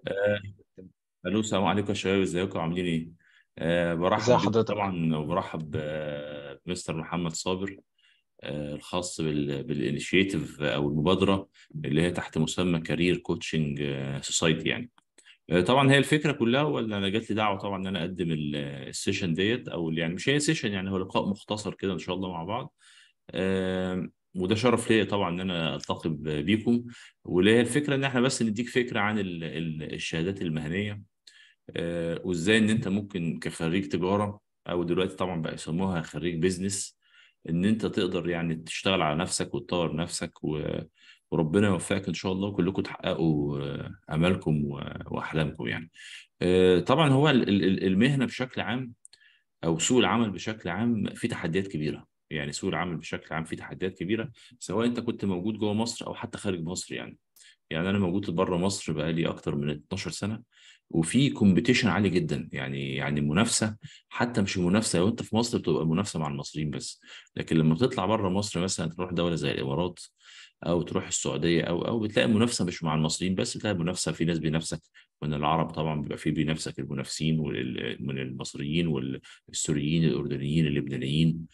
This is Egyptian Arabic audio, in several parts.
آه، الو السلام عليكم يا شباب ازيكم عاملين ايه؟ أه ازي برحب بكم حضرتك طبعا وبرحب ب- بمستر محمد صابر أه الخاص بال بالانيشيتيف او المبادره اللي هي تحت مسمى كارير كوتشنج سوسايتي يعني أه طبعا هي الفكره كلها ولا انا جات لي دعوه طبعا ان انا اقدم ال- السيشن ديت او يعني مش هي سيشن يعني هو لقاء مختصر كده ان شاء الله مع بعض أه وده شرف ليا طبعا ان انا التقي ب- بيكم واللي هي الفكره ان احنا بس نديك فكره عن ال- ال- الشهادات المهنيه آه، وازاي ان انت ممكن كخريج تجاره او دلوقتي طبعا بقى يسموها خريج بيزنس ان انت تقدر يعني تشتغل على نفسك وتطور نفسك و... وربنا يوفقك ان شاء الله وكلكم تحققوا آه، امالكم و... واحلامكم يعني آه، طبعا هو ال- ال- المهنه بشكل عام او سوق العمل بشكل عام فيه تحديات كبيره يعني سوق العمل بشكل عام فيه تحديات كبيره سواء انت كنت موجود جوه مصر او حتى خارج مصر يعني يعني انا موجود بره مصر بقالي اكتر من 12 سنه وفي كومبيتيشن عالي جدا يعني يعني منافسه حتى مش منافسه لو انت في مصر بتبقى منافسه مع المصريين بس لكن لما بتطلع بره مصر مثلا تروح دوله زي الامارات او تروح السعوديه او او بتلاقي منافسه مش مع المصريين بس بتلاقي منافسه في ناس بينافسك من العرب طبعا بيبقى في بينافسك المنافسين وال- من المصريين والسوريين الاردنيين اللبنانيين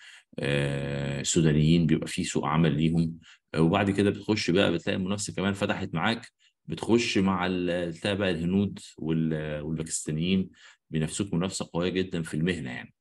آه، السودانيين بيبقى في سوق عمل ليهم وبعد كده بتخش بقى بتلاقي المنافسه كمان فتحت معاك بتخش مع ال- بتلاقي بقى الهنود وال- والباكستانيين بينافسوك منافسه قويه جدا في المهنه يعني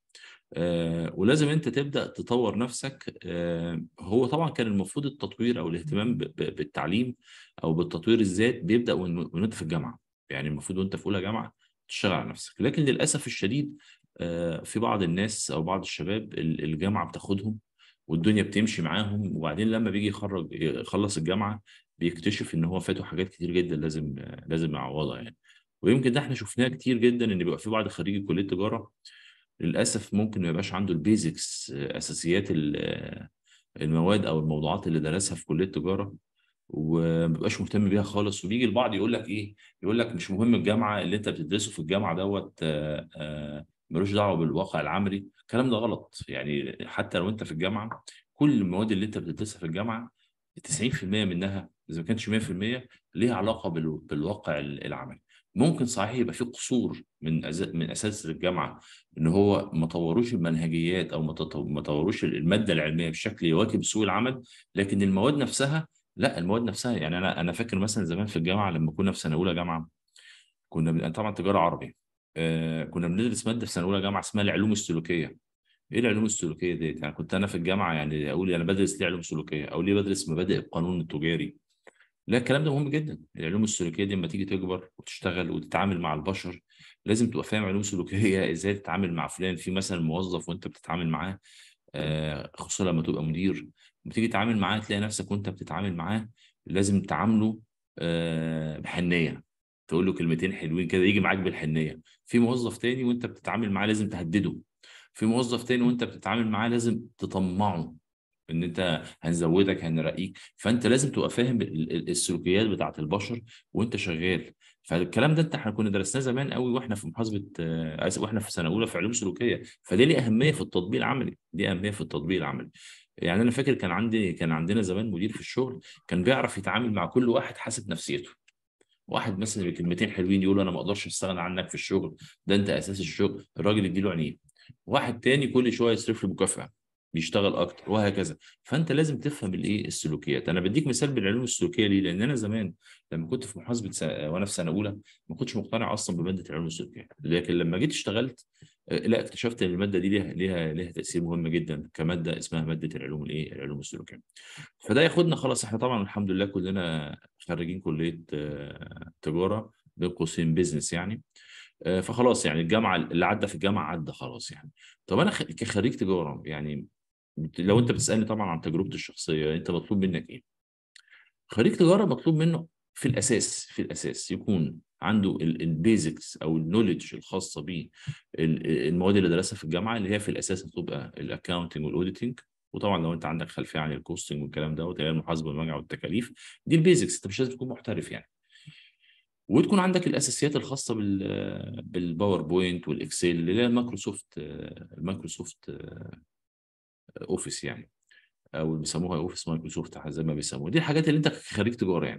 آه، ولازم انت تبدا تطور نفسك آه، هو طبعا كان المفروض التطوير او الاهتمام ب- ب- بالتعليم او بالتطوير الذات بيبدا وإن- من وانت في الجامعه يعني المفروض وانت في اولى جامعه تشتغل على نفسك لكن للاسف الشديد آه، في بعض الناس او بعض الشباب ال- الجامعه بتاخدهم والدنيا بتمشي معاهم وبعدين لما بيجي يخرج يخلص الجامعه بيكتشف ان هو فاته حاجات كتير جدا لازم لازم يعوضها يعني ويمكن ده احنا شفناه كتير جدا ان بيبقى في بعض خريجي كليه تجاره للاسف ممكن ما يبقاش عنده البيزكس اساسيات ال- المواد او الموضوعات اللي درسها في كليه تجاره وما بيبقاش مهتم بيها خالص وبيجي البعض يقول لك ايه يقول لك مش مهم الجامعه اللي انت بتدرسه في الجامعه دوت آه، آه، ملوش دعوه بالواقع العملي الكلام ده غلط يعني حتى لو انت في الجامعه كل المواد اللي انت بتدرسها في الجامعه 90% منها اذا ما كانش 100% ليها علاقه بال- بالواقع العملي ممكن صحيح يبقى في قصور من أز... من اساتذه الجامعه ان هو ما طوروش المنهجيات او ما تط- ما طوروش الماده العلميه بشكل يواكب سوق العمل لكن المواد نفسها لا المواد نفسها يعني انا انا فاكر مثلا زمان في الجامعه لما كنا في سنه اولى جامعه كنا بن... طبعا تجاره عربي آه كنا بندرس ماده في سنه اولى جامعه اسمها العلوم السلوكيه ايه العلوم السلوكيه ديت يعني كنت انا في الجامعه يعني اقول انا بدرس ليه علوم سلوكيه او ليه بدرس مبادئ القانون التجاري لا الكلام ده مهم جدا العلوم السلوكيه دي لما تيجي تكبر وتشتغل وتتعامل مع البشر لازم تبقى فاهم علوم سلوكيه ازاي تتعامل مع فلان في مثلا موظف وانت بتتعامل معاه آه، خصوصا لما تبقى مدير لما تيجي تتعامل معاه تلاقي نفسك وانت بتتعامل معاه لازم تعامله آه، بحنيه تقول له كلمتين حلوين كده يجي معاك بالحنيه في موظف تاني وانت بتتعامل معاه لازم تهدده في موظف تاني وانت بتتعامل معاه لازم تطمعه ان انت هنزودك هنرقيك فانت لازم تبقى فاهم ال- ال- السلوكيات بتاعت البشر وانت شغال فالكلام ده انت احنا كنا درسناه زمان قوي واحنا في محاسبه آه، آسف، واحنا في سنه اولى في علوم سلوكيه فدي ليه اهميه في التطبيق العملي دي اهميه في التطبيق العملي يعني انا فاكر كان عندي كان عندنا زمان مدير في الشغل كان بيعرف يتعامل مع كل واحد حسب نفسيته واحد مثلا بكلمتين حلوين يقول انا ما اقدرش استغنى عنك في الشغل ده انت اساس الشغل الراجل يديله عينيه واحد تاني كل شويه يصرف له مكافاه بيشتغل اكتر وهكذا فانت لازم تفهم الايه السلوكيات انا بديك مثال بالعلوم السلوكيه ليه لان انا زمان لما كنت في محاسبه س... وانا في سنه اولى ما كنتش مقتنع اصلا بماده العلوم السلوكيه لكن لما جيت اشتغلت آه، لا اكتشفت ان الماده دي ليها ليها ليها تاثير مهم جدا كماده اسمها ماده العلوم الايه العلوم السلوكيه فده ياخدنا خلاص احنا طبعا الحمد لله كلنا خريجين كليه آه، تجاره بين قوسين بيزنس يعني آه، فخلاص يعني الجامعه اللي عدى في الجامعه عدى خلاص يعني طب انا خ- كخريج تجاره يعني لو انت بتسالني طبعا عن تجربتي الشخصيه انت مطلوب منك ايه؟ خريج تجاره مطلوب منه في الاساس في الاساس يكون عنده البيزكس او النولج الخاصه بيه ال- المواد اللي درسها في الجامعه اللي هي في الاساس هتبقى الاكونتنج والاوديتنج وطبعا لو انت عندك خلفيه عن الكوستنج والكلام ده وتلاقي المحاسبه والمراجعه والتكاليف دي البيزكس انت مش لازم تكون محترف يعني وتكون عندك الاساسيات الخاصه بال بالباوربوينت والاكسل اللي هي المايكروسوفت المايكروسوفت اوفيس يعني او اللي بيسموها اوفيس مايكروسوفت زي ما بيسموها دي الحاجات اللي انت خريج تجاره يعني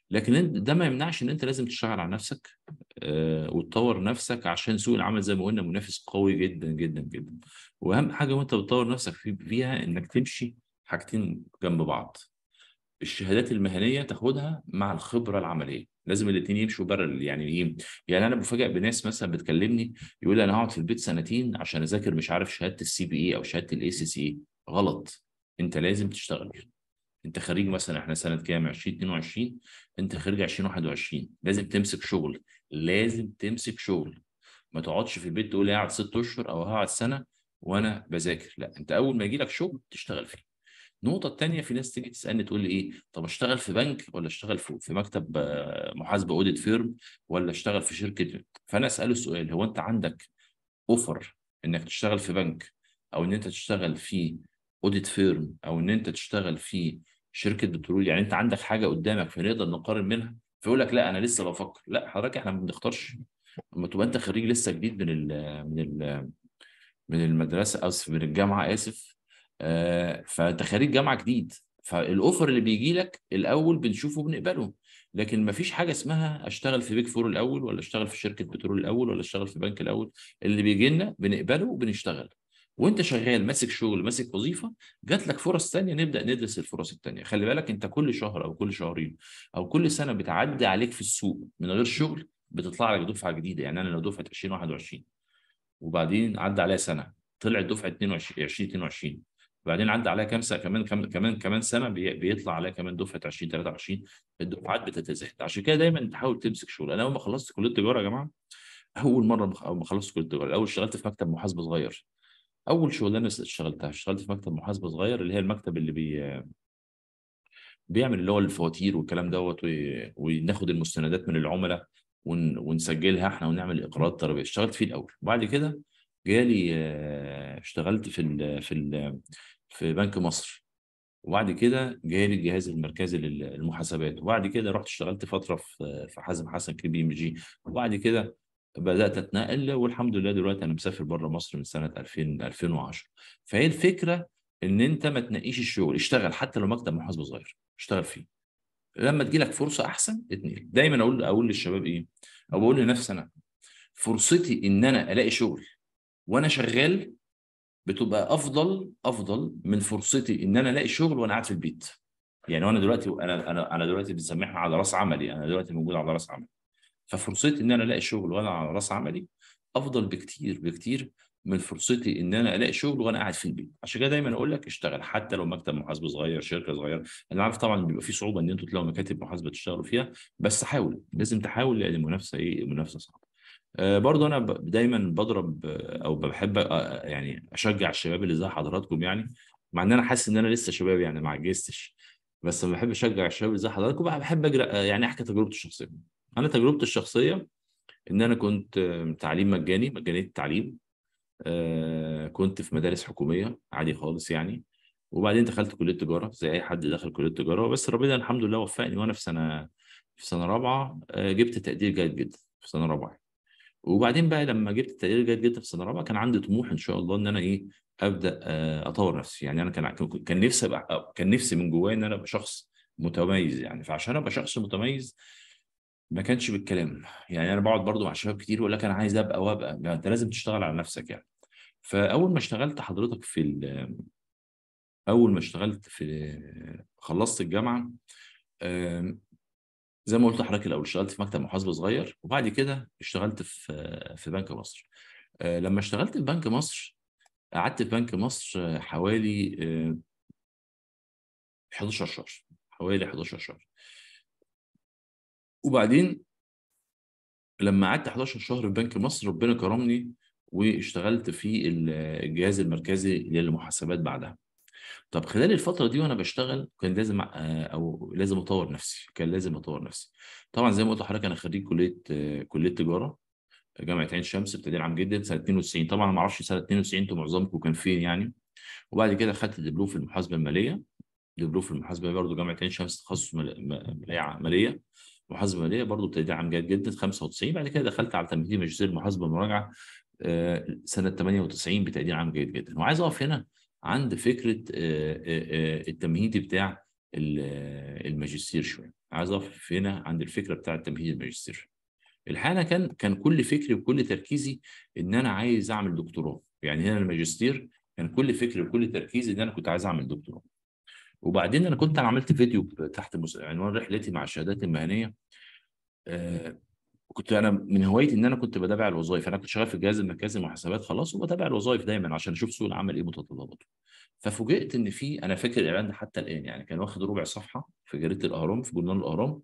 لكن انت ده ما يمنعش ان انت لازم تشتغل على نفسك آه، وتطور نفسك عشان سوق العمل زي ما قلنا منافس قوي جدا جدا جدا واهم حاجه وانت بتطور نفسك في- فيها انك تمشي حاجتين جنب بعض الشهادات المهنيه تاخدها مع الخبره العمليه لازم الاثنين يمشوا بارل يعني ايه يعني انا بفاجئ بناس مثلا بتكلمني يقول لي انا هقعد في البيت سنتين عشان اذاكر مش عارف شهاده السي بي اي او شهاده الاي سي سي غلط انت لازم تشتغل انت خريج مثلا احنا سنه كام 2022 انت خريج 2021 لازم تمسك شغل لازم تمسك شغل ما تقعدش في البيت تقول لي قاعد ست اشهر او هقعد سنه وانا بذاكر لا انت اول ما يجي لك شغل تشتغل فيه النقطة التانية في ناس تيجي تسألني تقول لي إيه طب أشتغل في بنك ولا أشتغل في في مكتب آه، محاسبة أوديت فيرم ولا أشتغل في شركة فأنا أسأله السؤال هو أنت عندك أوفر إنك تشتغل في بنك أو إن أنت تشتغل في أوديت فيرم أو إن أنت تشتغل في شركة بترول يعني أنت عندك حاجة قدامك فنقدر نقارن منها فيقول لك لا أنا لسه بفكر لا حضرتك إحنا ما بنختارش لما تبقى أنت خريج لسه جديد من ال من ال من المدرسه اسف من الجامعه اسف آه فانت خريج جامعه جديد فالاوفر اللي بيجي لك الاول بنشوفه بنقبله لكن ما فيش حاجه اسمها اشتغل في بيج فور الاول ولا اشتغل في شركه بترول الاول ولا اشتغل في بنك الاول اللي بيجي لنا بنقبله وبنشتغل وانت شغال ماسك شغل ماسك وظيفه جات لك فرص تانية نبدا ندرس الفرص التانية خلي بالك انت كل شهر او كل شهرين او كل سنه بتعدي عليك في السوق من غير شغل بتطلع لك دفعه جديده يعني انا لو دفعه 2021 وبعدين عدى عليها سنه طلعت دفعه 22 2022 وبعدين عدى عليها كام سنه كمان كمان كمان كمان سنه بي- بيطلع عليها كمان دفعه 2023 الدفعات بتتزايد عشان كده دايما تحاول تمسك شغل انا اول ما خلصت كليه تجاره يا جماعه اول مره مخ- أول ما خلصت كليه تجاره الاول اشتغلت في مكتب محاسبه صغير اول شغلانه اشتغلتها اشتغلت في مكتب محاسبه صغير اللي هي المكتب اللي بي بيعمل اللي هو الفواتير والكلام دوت و- وناخد المستندات من العملاء ون- ونسجلها احنا ونعمل اقرارات ضريبيه اشتغلت فيه الاول وبعد كده جالي آه، اشتغلت في ال في ال في بنك مصر وبعد كده جالي الجهاز المركزي للمحاسبات وبعد كده رحت اشتغلت فتره في في حازم حسن كي بي ام جي وبعد كده بدات اتنقل والحمد لله دلوقتي انا مسافر بره مصر من سنه 2000 2010 فهي الفكره ان انت ما تنقيش الشغل اشتغل حتى لو مكتب محاسبه صغير اشتغل فيه لما تجيلك فرصه احسن اتنقل دايما اقول اقول للشباب ايه او بقول لنفسي انا فرصتي ان انا الاقي شغل وانا شغال بتبقى افضل افضل من فرصتي ان انا الاقي شغل وانا قاعد في البيت يعني وانا دلوقتي انا انا انا دلوقتي بنسميها على راس عملي انا دلوقتي موجود على راس عملي ففرصتي ان انا الاقي شغل وانا على راس عملي افضل بكتير بكتير من فرصتي ان انا الاقي شغل وانا قاعد في البيت عشان كده دايما اقول لك اشتغل حتى لو مكتب محاسبه صغير شركه صغيره انا عارف طبعا بيبقى في صعوبه ان انتوا تلاقوا مكاتب محاسبه تشتغلوا فيها بس حاول لازم تحاول لان المنافسه ايه المنافسه صعبه آه، برضه انا ب- دايما بضرب آه، او بحب آه، يعني اشجع الشباب اللي زي حضراتكم يعني مع ان انا حاسس ان انا لسه شباب يعني ما عجزتش بس بحب اشجع الشباب اللي زي حضراتكم بقى بحب اجرأ آه، يعني احكي تجربتي الشخصيه انا تجربتي الشخصيه ان انا كنت آه، تعليم مجاني مجانيه التعليم آه، كنت في مدارس حكوميه عادي خالص يعني وبعدين دخلت كليه تجاره زي اي حد دخل كليه تجاره بس ربنا الحمد لله وفقني وانا في سنه في سنه رابعه آه، جبت تقدير جيد جدا في سنه رابعه وبعدين بقى لما جبت تقدير جيد جدا في سنه رابعه كان عندي طموح ان شاء الله ان انا ايه ابدا آه، اطور نفسي يعني انا كان كان نفسي ابقى كان نفسي من جوايا ان انا ابقى شخص متميز يعني فعشان ابقى شخص متميز ما كانش بالكلام يعني انا بقعد برضو مع شباب كتير يقول لك انا عايز ابقى وابقى لا انت لازم تشتغل على نفسك يعني فاول ما اشتغلت حضرتك في ال- اول ما اشتغلت في خلصت الجامعه آم، زي ما قلت لحضرتك الاول اشتغلت في مكتب محاسبه صغير وبعد كده اشتغلت في في بنك مصر آه، لما اشتغلت في بنك مصر قعدت في بنك مصر آه، حوالي آه، 11 شهر حوالي 11 شهر وبعدين لما قعدت 11 شهر في بنك مصر ربنا كرمني واشتغلت في ال- الجهاز المركزي للمحاسبات بعدها طب خلال الفترة دي وانا بشتغل كان لازم آه، او لازم اطور نفسي كان لازم اطور نفسي طبعا زي ما قلت لحضرتك انا خريج كلية آه، كلية تجارة جامعة عين شمس ابتدائي عام جدا سنة 92 طبعا ما اعرفش سنة 92 انتوا معظمكم كان فين يعني وبعد كده خدت دبلوم في المحاسبة المالية دبلوم في المحاسبة برضه جامعة عين شمس تخصص مال- م- مالية عملية محاسبة مالية برضه ابتدائي عام جيد جدا 95 بعد كده دخلت على تمهيدي ماجستير محاسبة مراجعة آه، سنة 98 بتقدير عام جيد جدا وعايز اقف هنا عند فكرة آه، آه، آه، التمهيدي بتاع ال- آه، الماجستير شوية عايز اقف هنا عند الفكره بتاعه تمهيد الماجستير الحقيقه كان كان كل فكري وكل تركيزي ان انا عايز اعمل دكتوراه يعني هنا الماجستير كان كل فكري وكل تركيزي ان انا كنت عايز اعمل دكتوراه وبعدين انا كنت انا عملت فيديو تحت عنوان رحلتي مع الشهادات المهنيه آه كنت انا من هوايتي ان انا كنت بتابع الوظائف انا كنت شغال في الجهاز المركزي للمحاسبات خلاص وبتابع الوظائف دايما عشان اشوف سوق العمل ايه متطلباته ففوجئت ان في انا فاكر الاعلان ده حتى الان يعني كان واخد ربع صفحه في جريده الاهرام في جورنال الاهرام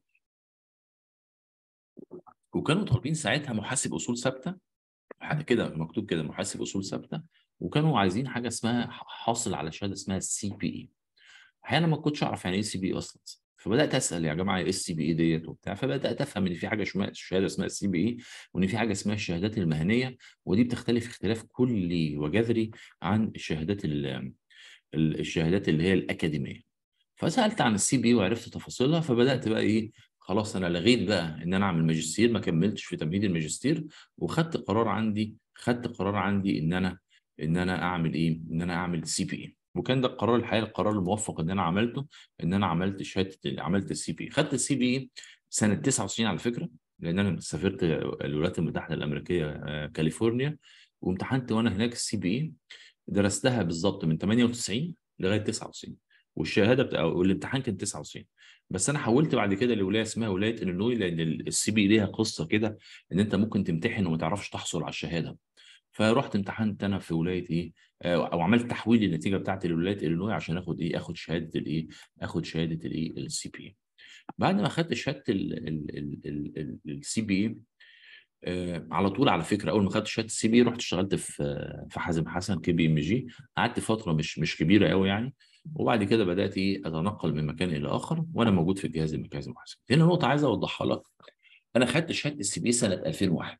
وكانوا طالبين ساعتها محاسب اصول ثابته حاجه كده مكتوب كده محاسب اصول ثابته وكانوا عايزين حاجه اسمها حاصل على شهاده اسمها السي بي اي احيانا ما كنتش اعرف يعني ايه سي بي اي اصلا فبدات اسال يا جماعه ايه السي بي اي ديت وبتاع فبدات افهم ان في حاجه اسمها شهاده اسمها السي بي اي وان في حاجه اسمها الشهادات المهنيه ودي بتختلف اختلاف كلي وجذري عن الشهادات الشهادات اللي هي الاكاديميه فسالت عن السي بي وعرفت تفاصيلها فبدات بقى ايه خلاص انا لغيت بقى ان انا اعمل ماجستير ما كملتش في تمهيد الماجستير وخدت قرار عندي خدت قرار عندي ان انا ان انا اعمل ايه ان انا اعمل سي بي اي وكان ده القرار الحقيقه القرار الموفق ان انا عملته ان انا عملت شهاده عملت السي بي خدت السي بي اي سنه 99 على فكره لان انا سافرت الولايات المتحده الامريكيه آه، كاليفورنيا وامتحنت وانا هناك السي بي اي درستها بالظبط من 98 لغايه 99 والشهاده بتاع والامتحان كان 99 بس انا حولت بعد كده لولايه اسمها ولايه الينوي لان السي بي ليها قصه كده ان انت ممكن تمتحن وما تعرفش تحصل على الشهاده فرحت امتحنت انا في ولايه ايه او عملت تحويل للنتيجه بتاعتي لولايه الينوي عشان اخد ايه اخد شهاده الايه اخد شهاده الايه السي بي بعد ما اخدت شهاده السي بي آه على طول على فكره اول ما خدت شهاده السي بي رحت اشتغلت في في حازم حسن كي بي ام جي قعدت فتره مش مش كبيره قوي يعني وبعد كده بدات ايه اتنقل من مكان الى اخر وانا موجود في الجهاز المركزي للمحاسبه هنا نقطه عايز اوضحها لك انا خدت شهاده السي بي سنه 2001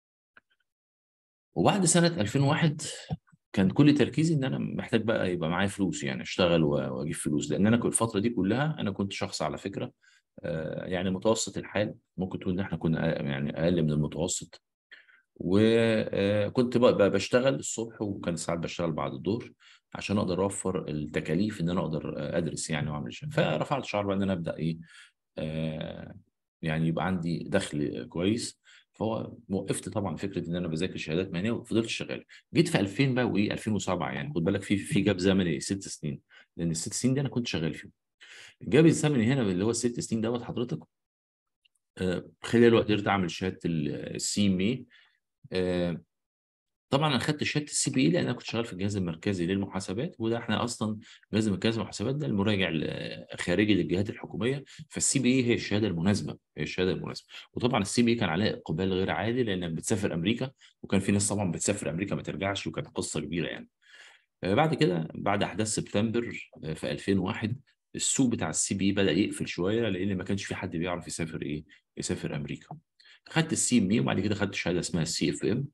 وبعد سنه 2001 كان كل تركيزي ان انا محتاج بقى يبقى معايا فلوس يعني اشتغل واجيب فلوس لان انا الفتره دي كلها انا كنت شخص على فكره آه، يعني متوسط الحال ممكن تقول ان احنا كنا يعني اقل من المتوسط وكنت بقى بشتغل الصبح وكان ساعات بشتغل بعد الظهر عشان اقدر اوفر التكاليف ان انا اقدر ادرس يعني واعمل شيء فرفعت شعار بقى ان انا ابدا ايه آه يعني يبقى عندي دخل كويس فهو وقفت طبعا فكره ان انا بذاكر شهادات مهنيه وفضلت شغال جيت في 2000 بقى وايه 2007 يعني خد بالك في في جاب زمني ست سنين لان الست سنين دي انا كنت شغال فيهم جاب الزمني هنا اللي هو الست سنين دوت حضرتك آه خلال الوقت قدرت اعمل شهاده السي ام اي آه طبعا انا خدت شهاده السي بي اي لان انا كنت شغال في الجهاز المركزي للمحاسبات وده احنا اصلا الجهاز المركزي للمحاسبات ده المراجع الخارجي للجهات الحكوميه فالسي بي اي هي الشهاده المناسبه هي الشهاده المناسبه وطبعا السي بي اي كان عليها اقبال غير عادي لانك بتسافر امريكا وكان في ناس طبعا بتسافر امريكا ما ترجعش وكانت قصه كبيره يعني آه، بعد كده بعد احداث سبتمبر آه، في 2001 السوق بتاع السي بي اي بدا يقفل شويه لان ما كانش في حد بيعرف يسافر ايه يسافر امريكا خدت السي ام اي وبعد كده خدت شهاده اسمها السي اف ام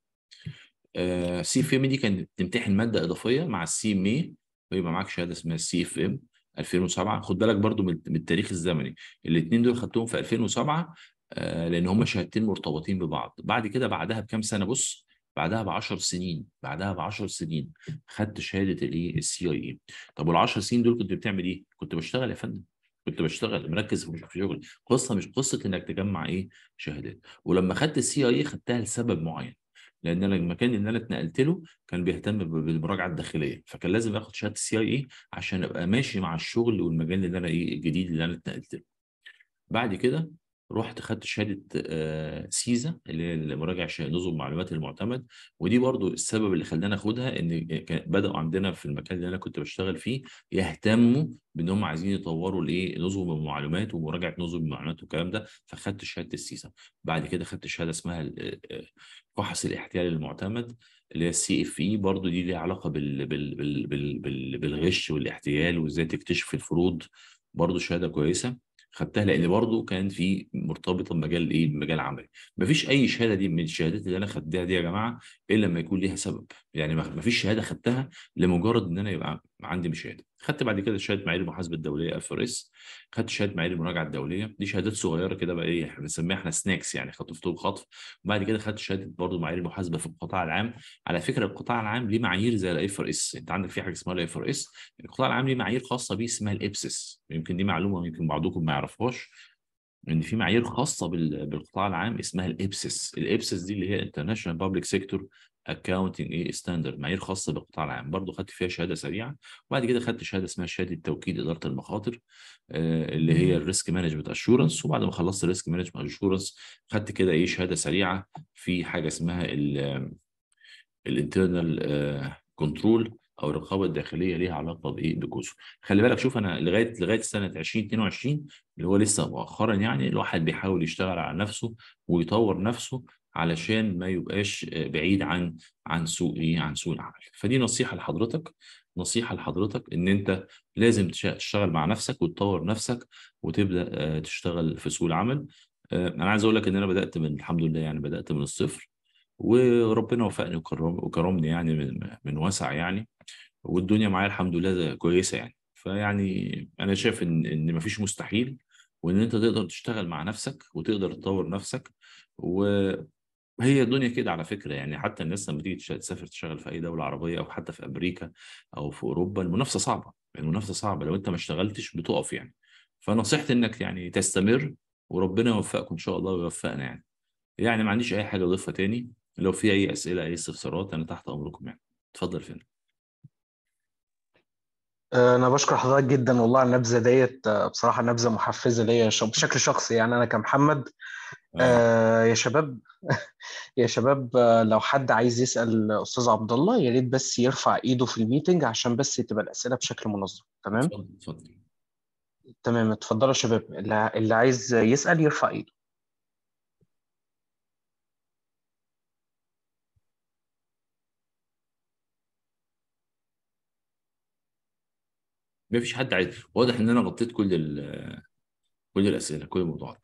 السي اف ام دي كانت تمتحن ماده اضافيه مع السي ام اي ويبقى معاك شهاده اسمها السي اف ام 2007 خد بالك برضو من التاريخ الزمني الاثنين دول خدتهم في 2007 آه لان هم شهادتين مرتبطين ببعض بعد كده بعدها بكام سنه بص بعدها ب 10 سنين بعدها ب 10 سنين خدت شهاده الايه السي اي اي طب وال 10 سنين دول كنت بتعمل ايه؟ كنت بشتغل يا فندم كنت بشتغل مركز في شغلي قصه مش قصه انك تجمع ايه شهادات ولما خدت السي اي خدتها لسبب معين لان انا المكان اللي انا اتنقلت له كان بيهتم بالمراجعه الداخليه فكان لازم اخد شهاده السي اي اي عشان ابقى ماشي مع الشغل والمجال اللي انا ايه الجديد اللي انا اتنقلت له بعد كده رحت خدت شهاده آه، سيزا اللي هي المراجع نظم المعلومات المعتمد ودي برضو السبب اللي خلاني اخدها ان بداوا عندنا في المكان اللي انا كنت بشتغل فيه يهتموا بان هم عايزين يطوروا الايه نظم المعلومات ومراجعه نظم المعلومات والكلام ده فخدت شهاده السيزا بعد كده خدت شهاده اسمها فحص الاحتيال المعتمد اللي هي السي اف اي برضه دي ليها علاقه بال بال بال بال بال بالغش والاحتيال وازاي تكتشف الفروض برضه شهاده كويسه خدتها لان برضه كان في مرتبطه بمجال ايه بمجال عملي مفيش اي شهاده دي من الشهادات اللي انا خدتها دي يا جماعه الا لما يكون ليها سبب يعني مفيش شهاده خدتها لمجرد ان انا يبقى عندي شهاده خدت بعد كده شهاده معايير المحاسبه الدوليه اف ار اس خدت شهاده معايير المراجعه الدوليه دي شهادات صغيره كده بقى ايه احنا بنسميها احنا سناكس يعني خطفتهم خطف وبعد كده خدت شهاده برضه معايير المحاسبه في القطاع العام على فكره القطاع العام ليه معايير زي الاف ار اس انت عندك في حاجه اسمها الاف ار اس القطاع العام ليه معايير خاصه بيه اسمها الابسس يمكن دي معلومه يمكن بعضكم ما يعرفهاش ان في معايير خاصه بالقطاع العام اسمها الابسس الابسس دي اللي هي انترناشونال بابليك سيكتور اكاونتنج ايه ستاندرد معايير خاصه بالقطاع العام برضه خدت فيها شهاده سريعه وبعد كده خدت شهاده اسمها شهاده توكيد اداره المخاطر آه اللي هي الريسك مانجمنت اشورنس وبعد ما خلصت الريسك مانجمنت اشورنس خدت كده ايه شهاده سريعه في حاجه اسمها الانترنال كنترول او الرقابه الداخليه ليها علاقه بايه بكوسو خلي بالك شوف انا لغايه لغايه سنه 2022 اللي هو لسه مؤخرا يعني الواحد بيحاول يشتغل على نفسه ويطور نفسه علشان ما يبقاش بعيد عن عن سوق ايه عن سوق العمل فدي نصيحه لحضرتك نصيحه لحضرتك ان انت لازم تشتغل مع نفسك وتطور نفسك وتبدا تشتغل في سوق العمل انا عايز اقول لك ان انا بدات من الحمد لله يعني بدات من الصفر وربنا وفقني وكرم وكرمني يعني من من وسع يعني والدنيا معايا الحمد لله كويسه يعني فيعني انا شايف ان ان مفيش مستحيل وان انت تقدر تشتغل مع نفسك وتقدر تطور نفسك وهي الدنيا كده على فكره يعني حتى الناس لما تيجي تسافر تشتغل في اي دوله عربيه او حتى في امريكا او في اوروبا المنافسه صعبه المنافسه صعبه لو انت ما اشتغلتش بتقف يعني فنصيحتي انك يعني تستمر وربنا يوفقكم ان شاء الله ويوفقنا يعني يعني ما عنديش اي حاجه اضيفها تاني لو في اي اسئله اي استفسارات انا تحت امركم يعني اتفضل فين انا بشكر حضرتك جدا والله على النبذه ديت بصراحه نبذه محفزه ليا بشكل شخصي يعني انا كمحمد آه يا شباب يا شباب لو حد عايز يسال استاذ عبد الله يا ريت بس يرفع ايده في الميتنج عشان بس تبقى الاسئله بشكل منظم تمام اتفضل اتفضل تمام اتفضلوا يا شباب اللي عايز يسال يرفع ايده ما فيش حد عايز واضح ان انا غطيت كل ال كل الاسئله كل الموضوعات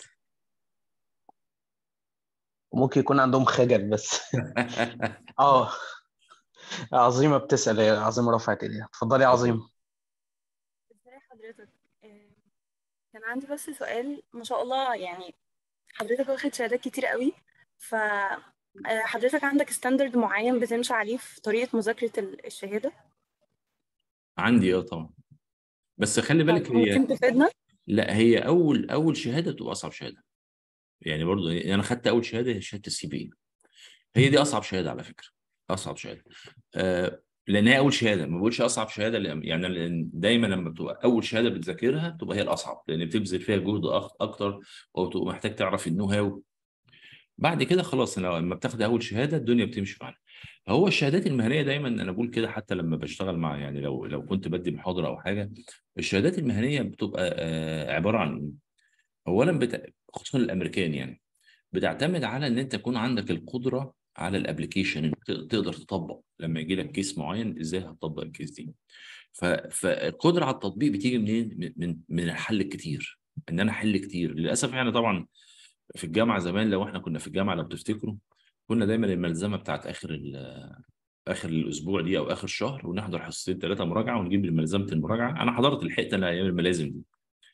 ممكن يكون عندهم خجل بس اه عظيمه بتسال يا عظيمه رفعت ايديها اتفضلي يا عظيمه ازي حضرتك كان عندي بس سؤال ما شاء الله يعني حضرتك واخد شهادات كتير قوي ف حضرتك عندك ستاندرد معين بتمشي عليه في طريقه مذاكره الشهاده عندي اه طبعا بس خلي بالك هي ممكن تفيدنا لا هي اول اول شهاده تبقى اصعب شهاده يعني برضو انا خدت اول شهاده هي شهاده السي بي هي دي اصعب شهاده على فكره اصعب شهاده آه لان هي اول شهاده ما بقولش اصعب شهاده يعني دايما لما بتبقى اول شهاده بتذاكرها تبقى هي الاصعب لان بتبذل فيها جهد اكتر وبتبقى محتاج تعرف النو هاو بعد كده خلاص لما بتاخد اول شهاده الدنيا بتمشي معانا هو الشهادات المهنيه دايما انا بقول كده حتى لما بشتغل مع يعني لو لو كنت بدي محاضره او حاجه الشهادات المهنيه بتبقى عباره عن ايه؟ اولا بت... خصوصا الامريكان يعني بتعتمد على ان انت يكون عندك القدره على الابلكيشن تقدر تطبق لما يجي لك كيس معين ازاي هتطبق الكيس دي ف... فالقدره على التطبيق بتيجي منين من من الحل الكتير ان انا احل كتير للاسف يعني طبعا في الجامعه زمان لو احنا كنا في الجامعه لو بتفتكروا كنا دايما الملزمه بتاعت اخر اخر الاسبوع دي او اخر الشهر ونحضر حصتين ثلاثه مراجعه ونجيب ملزمه المراجعه انا حضرت الحقت انا ايام الملازم دي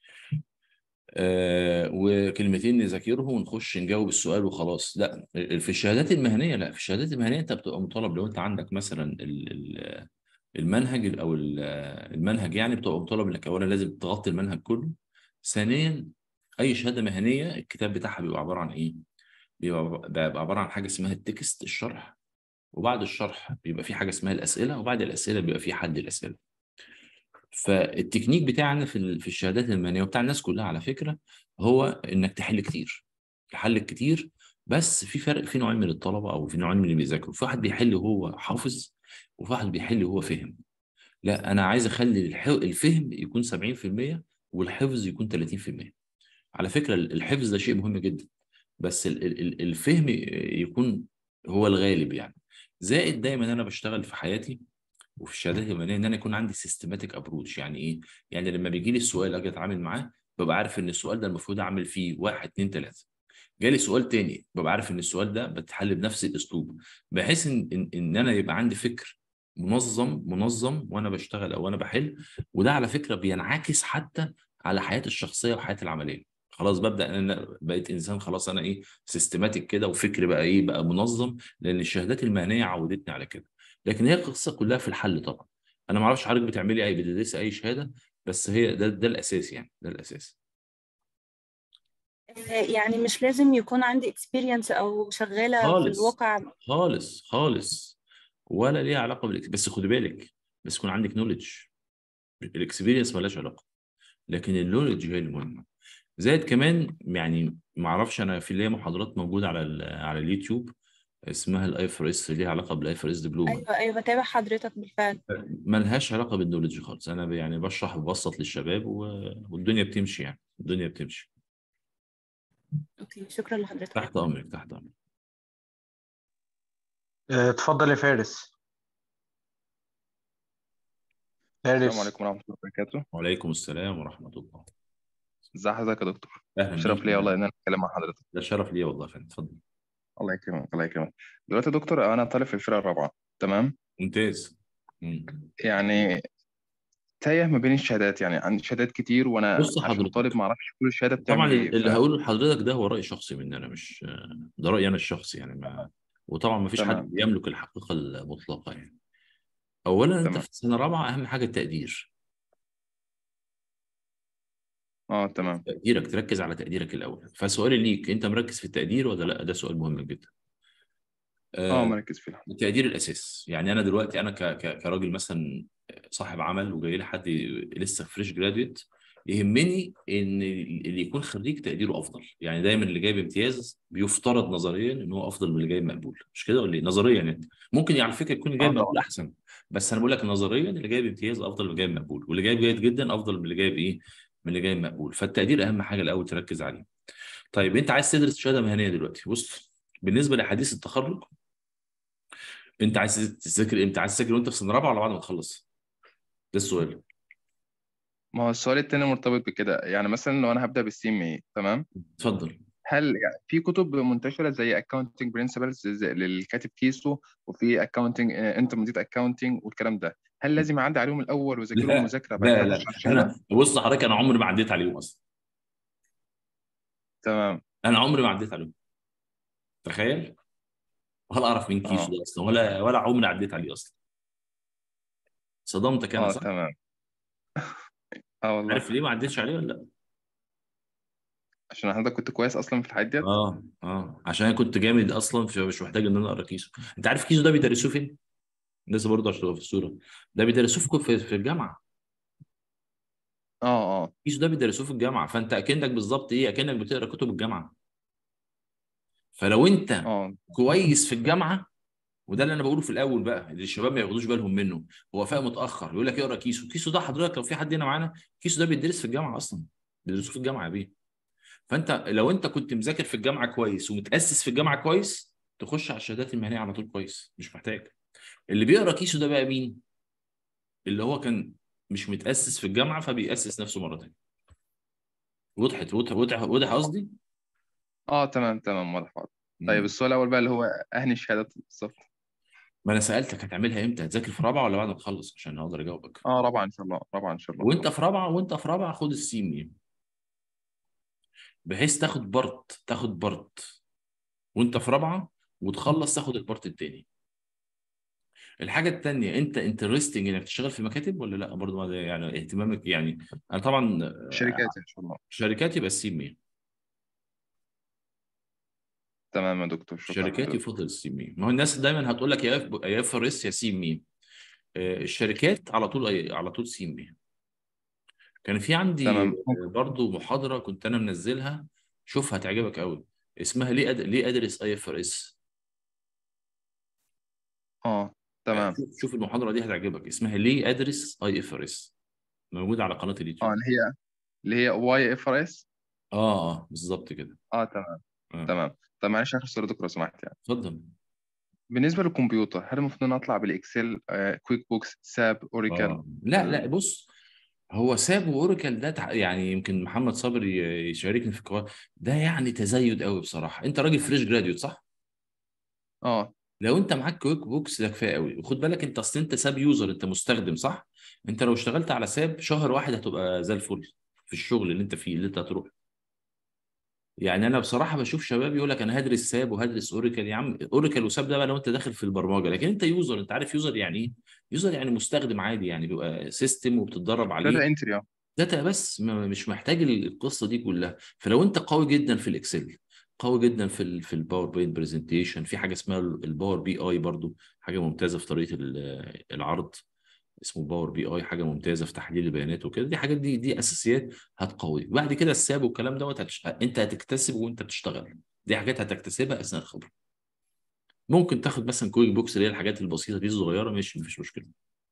آه وكلمتين نذاكرهم ونخش نجاوب السؤال وخلاص لا في الشهادات المهنيه لا في الشهادات المهنيه انت بتبقى مطالب لو انت عندك مثلا المنهج او المنهج يعني بتبقى مطالب انك اولا لازم تغطي المنهج كله ثانيا اي شهاده مهنيه الكتاب بتاعها بيبقى عباره عن ايه؟ بيبقى عباره عن حاجه اسمها التكست الشرح وبعد الشرح بيبقى في حاجه اسمها الاسئله وبعد الاسئله بيبقى في حد الاسئله فالتكنيك بتاعنا في في الشهادات المهنيه وبتاع الناس كلها على فكره هو انك تحل كتير تحل كتير بس في فرق في نوعين من الطلبه او في نوعين من اللي بيذاكروا في واحد بيحل وهو حافظ وفي واحد بيحل وهو فهم لا انا عايز اخلي الفهم يكون 70% والحفظ يكون 30% على فكره الحفظ ده شيء مهم جدا بس الفهم يكون هو الغالب يعني زائد دايما انا بشتغل في حياتي وفي الشهادات المهنيه ان انا يكون عندي سيستماتيك ابروتش يعني ايه؟ يعني لما بيجي لي السؤال اجي اتعامل معاه ببقى عارف ان السؤال ده المفروض اعمل فيه واحد اثنين ثلاثه. جالي سؤال تاني ببقى عارف ان السؤال ده بتحل بنفس الاسلوب بحيث ان ان, إن انا يبقى عندي فكر منظم منظم وانا بشتغل او انا بحل وده على فكره بينعكس حتى على حياتي الشخصيه وحياتي العمليه. خلاص ببدا انا بقيت انسان خلاص انا ايه سيستماتيك كده وفكري بقى ايه بقى منظم لان الشهادات المهنيه عودتني على كده لكن هي القصه كلها في الحل طبعا انا ما اعرفش حضرتك بتعملي اي بتدرسي اي شهاده بس هي ده ده الاساس يعني ده الاساس آه، يعني مش لازم يكون عندي experience او شغالة في خالص الواقع خالص خالص ولا ليها علاقه بالإكس... بس خد بالك بس يكون عندك نولج الاكسبيرينس مالهاش علاقه لكن النولج هي المهمه زائد كمان يعني ما اعرفش انا في ليا محاضرات موجوده على ال... على اليوتيوب اسمها الاي اف اس ليها علاقه بالاي اف اس دبلومه ايوه ايوه بتابع حضرتك بالفعل ملهاش علاقه بالنولج خالص انا ب- يعني بشرح وببسط للشباب و... والدنيا بتمشي يعني الدنيا بتمشي اوكي شكرا لحضرتك تحت امرك تحت امرك آه، اتفضل يا فارس السلام فارس عليكم ورحمة الله وبركاته وعليكم السلام ورحمه الله ازي حضرتك يا دكتور اهلا شرف بيك ليا والله ان انا اتكلم مع حضرتك ده شرف ليا والله يا فندم اتفضل الله يكرمك الله يكرمك دلوقتي يا دكتور انا طالب في الفرقة الرابعة تمام ممتاز مم. يعني تايه ما بين الشهادات يعني عندي شهادات كتير وانا بص عشان حضرتك طالب ما اعرفش كل شهادة طبعا بتعمل ايه اللي ف... هقوله لحضرتك ده هو رأي شخصي مني انا مش ده رأيي انا الشخصي يعني ما وطبعا ما فيش حد تمام يملك الحقيقة المطلقة يعني اولا انت تمام في سنة رابعة اهم حاجة التقدير اه تمام تقديرك تركز على تقديرك الاول فسؤالي ليك انت مركز في التقدير ولا لا ده سؤال مهم جدا اه آه، مركز فيها التقدير الاساس يعني انا دلوقتي انا ك- ك- كراجل مثلا صاحب عمل وجاي لي حد لسه فريش جراديويت يهمني ان اللي يكون خريج تقديره افضل يعني دايما اللي جايب امتياز بيفترض نظريا ان هو افضل من اللي جايب مقبول مش كده ولا ايه نظريا يعني ممكن على فكره يكون اللي اه جايب طبعا مقبول احسن بس انا بقول لك نظريا اللي جايب امتياز افضل من اللي جايب مقبول واللي جايب جيد جدا افضل من اللي جايب ايه من اللي جايب مقبول فالتقدير اهم حاجه الاول تركز عليه طيب انت عايز تدرس شهاده مهنيه دلوقتي بص بالنسبه لحديث التخرج انت عايز تذاكر امتى عايز تذاكر وانت في سنه رابعه ولا بعد ما تخلص ده السؤال ما هو السؤال التاني مرتبط بكده يعني مثلا لو انا هبدأ بالسي ام اي تمام اتفضل هل يعني في كتب منتشرة زي accounting principles زي- للكاتب كيسو وفي accounting intermediate accounting والكلام ده هل لازم اعدي عليهم الاول واذاكرهم لا مذاكرة بعد لا كده لا اخش على الشهادة انا بص حضرتك انا عمري ما عديت عليهم اصلا تمام انا عمري ما عديت عليهم تخيل ولا اعرف مين كيسو اه ده اصلا ولا ولا عمري عديت عليه اصلا صدمتك انا اه صح تمام اه والله عارف ليه ما عديتش عليه ولا لا عشان حضرتك كنت كويس اصلا في الحاجات ديت اه اه عشان انا كنت جامد اصلا فمش محتاج ان انا اقرا كيسو انت عارف كيسو ده بيدرسوه فين لسه برضه عشان تبقى في الصوره ده بيدرسوه في في الجامعه اه اه كيسو ده بيدرسوه في الجامعه فانت اكنك بالظبط ايه اكنك بتقرا كتب الجامعه فلو انت اه كويس في الجامعه وده اللي انا بقوله في الاول بقى اللي الشباب ما ياخدوش بالهم منه هو فاهم متاخر يقول لك اقرا كيسو كيسو ده حضرتك لو في حد هنا معانا كيسو ده بيدرس في الجامعه اصلا بيدرسوه في الجامعه يا بيه فانت لو انت كنت مذاكر في الجامعه كويس ومتاسس في الجامعه كويس تخش على الشهادات المهنيه على طول كويس مش محتاج اللي بيقرا كيسو ده بقى مين اللي هو كان مش متاسس في الجامعه فبيأسس نفسه مره تانيه وضحت وضح وضح وضح قصدي اه تمام تمام واضح واضح طيب مم. السؤال الاول بقى اللي هو اهني الشهادات بالظبط ما انا سالتك هتعملها امتى هتذاكر في رابعه ولا بعد ما تخلص عشان اقدر اجاوبك اه رابعه ان شاء الله رابعه ان شاء الله وانت في رابعه وانت في رابعه خد السي ميم بحيث تاخد بارت تاخد بارت وانت في رابعه وتخلص تاخد البارت التاني الحاجه التانيه انت انترستنج انك تشتغل في مكاتب ولا لا برضه ما- يعني اهتمامك يعني انا طبعا آه، شركات ان شاء الله شركات يبقى السي ميم تمام يا دكتور شكرا شركات لحضرتك يفضل السي ميم ما هو الناس دايما هتقول لك يا اف يا اف ار اس يا سي ميم آه، الشركات على طول على طول سي ميم كان في عندي تمام برضو محاضرة كنت أنا منزلها شوفها هتعجبك قوي اسمها ليه أد... ليه أدرس أي اف ار اس اه تمام شوف شوف المحاضرة دي هتعجبك اسمها ليه أدرس أي اف ار اس موجودة على قناة اه اليوتيوب اللي هي اللي هي واي اف ار اس اه اه بالظبط كده اه تمام آه. تمام طب معلش اخر سؤال يا دكتور لو سمحت يعني اتفضل بالنسبه للكمبيوتر هل المفروض ان أنا اطلع بالاكسل آه كويك بوكس ساب اوريكل اه لا لا بص هو ساب واوراكل ده تع- يعني يمكن محمد صابر ي- يشاركني في القواعد ده يعني تزايد قوي بصراحة انت راجل فريش جراديوت صح؟ اه لو انت معاك كويك بوكس ده كفايه قوي وخد بالك انت اصل انت ساب يوزر انت مستخدم صح انت لو اشتغلت على ساب شهر واحد هتبقى زي الفل في الشغل اللي انت فيه اللي انت هتروح يعني انا بصراحه بشوف شباب يقول لك انا هدرس ساب وهدرس اوراكل يا عم اوراكل وساب ده بقى لو انت داخل في البرمجه لكن انت يوزر انت عارف يوزر يعني ايه يوزر يعني مستخدم عادي يعني بيبقى سيستم وبتتدرب عليه داتا انتري اه داتا بس ما- مش محتاج القصه دي كلها فلو انت قوي جدا في الاكسل قوي جدا في ال في الباوربوينت برزنتيشن في حاجه اسمها الباور بي اي برضو حاجه ممتازه في طريقه ال- العرض اسمه باور بي اي حاجه ممتازه في تحليل البيانات وكده دي حاجات دي دي اساسيات هتقوي بعد كده الساب والكلام دوت هتش... انت هتكتسب وانت بتشتغل دي حاجات هتكتسبها اثناء الخبره ممكن تاخد مثلا كويك بوكس اللي هي الحاجات البسيطه دي الصغيره مش مفيش مشكله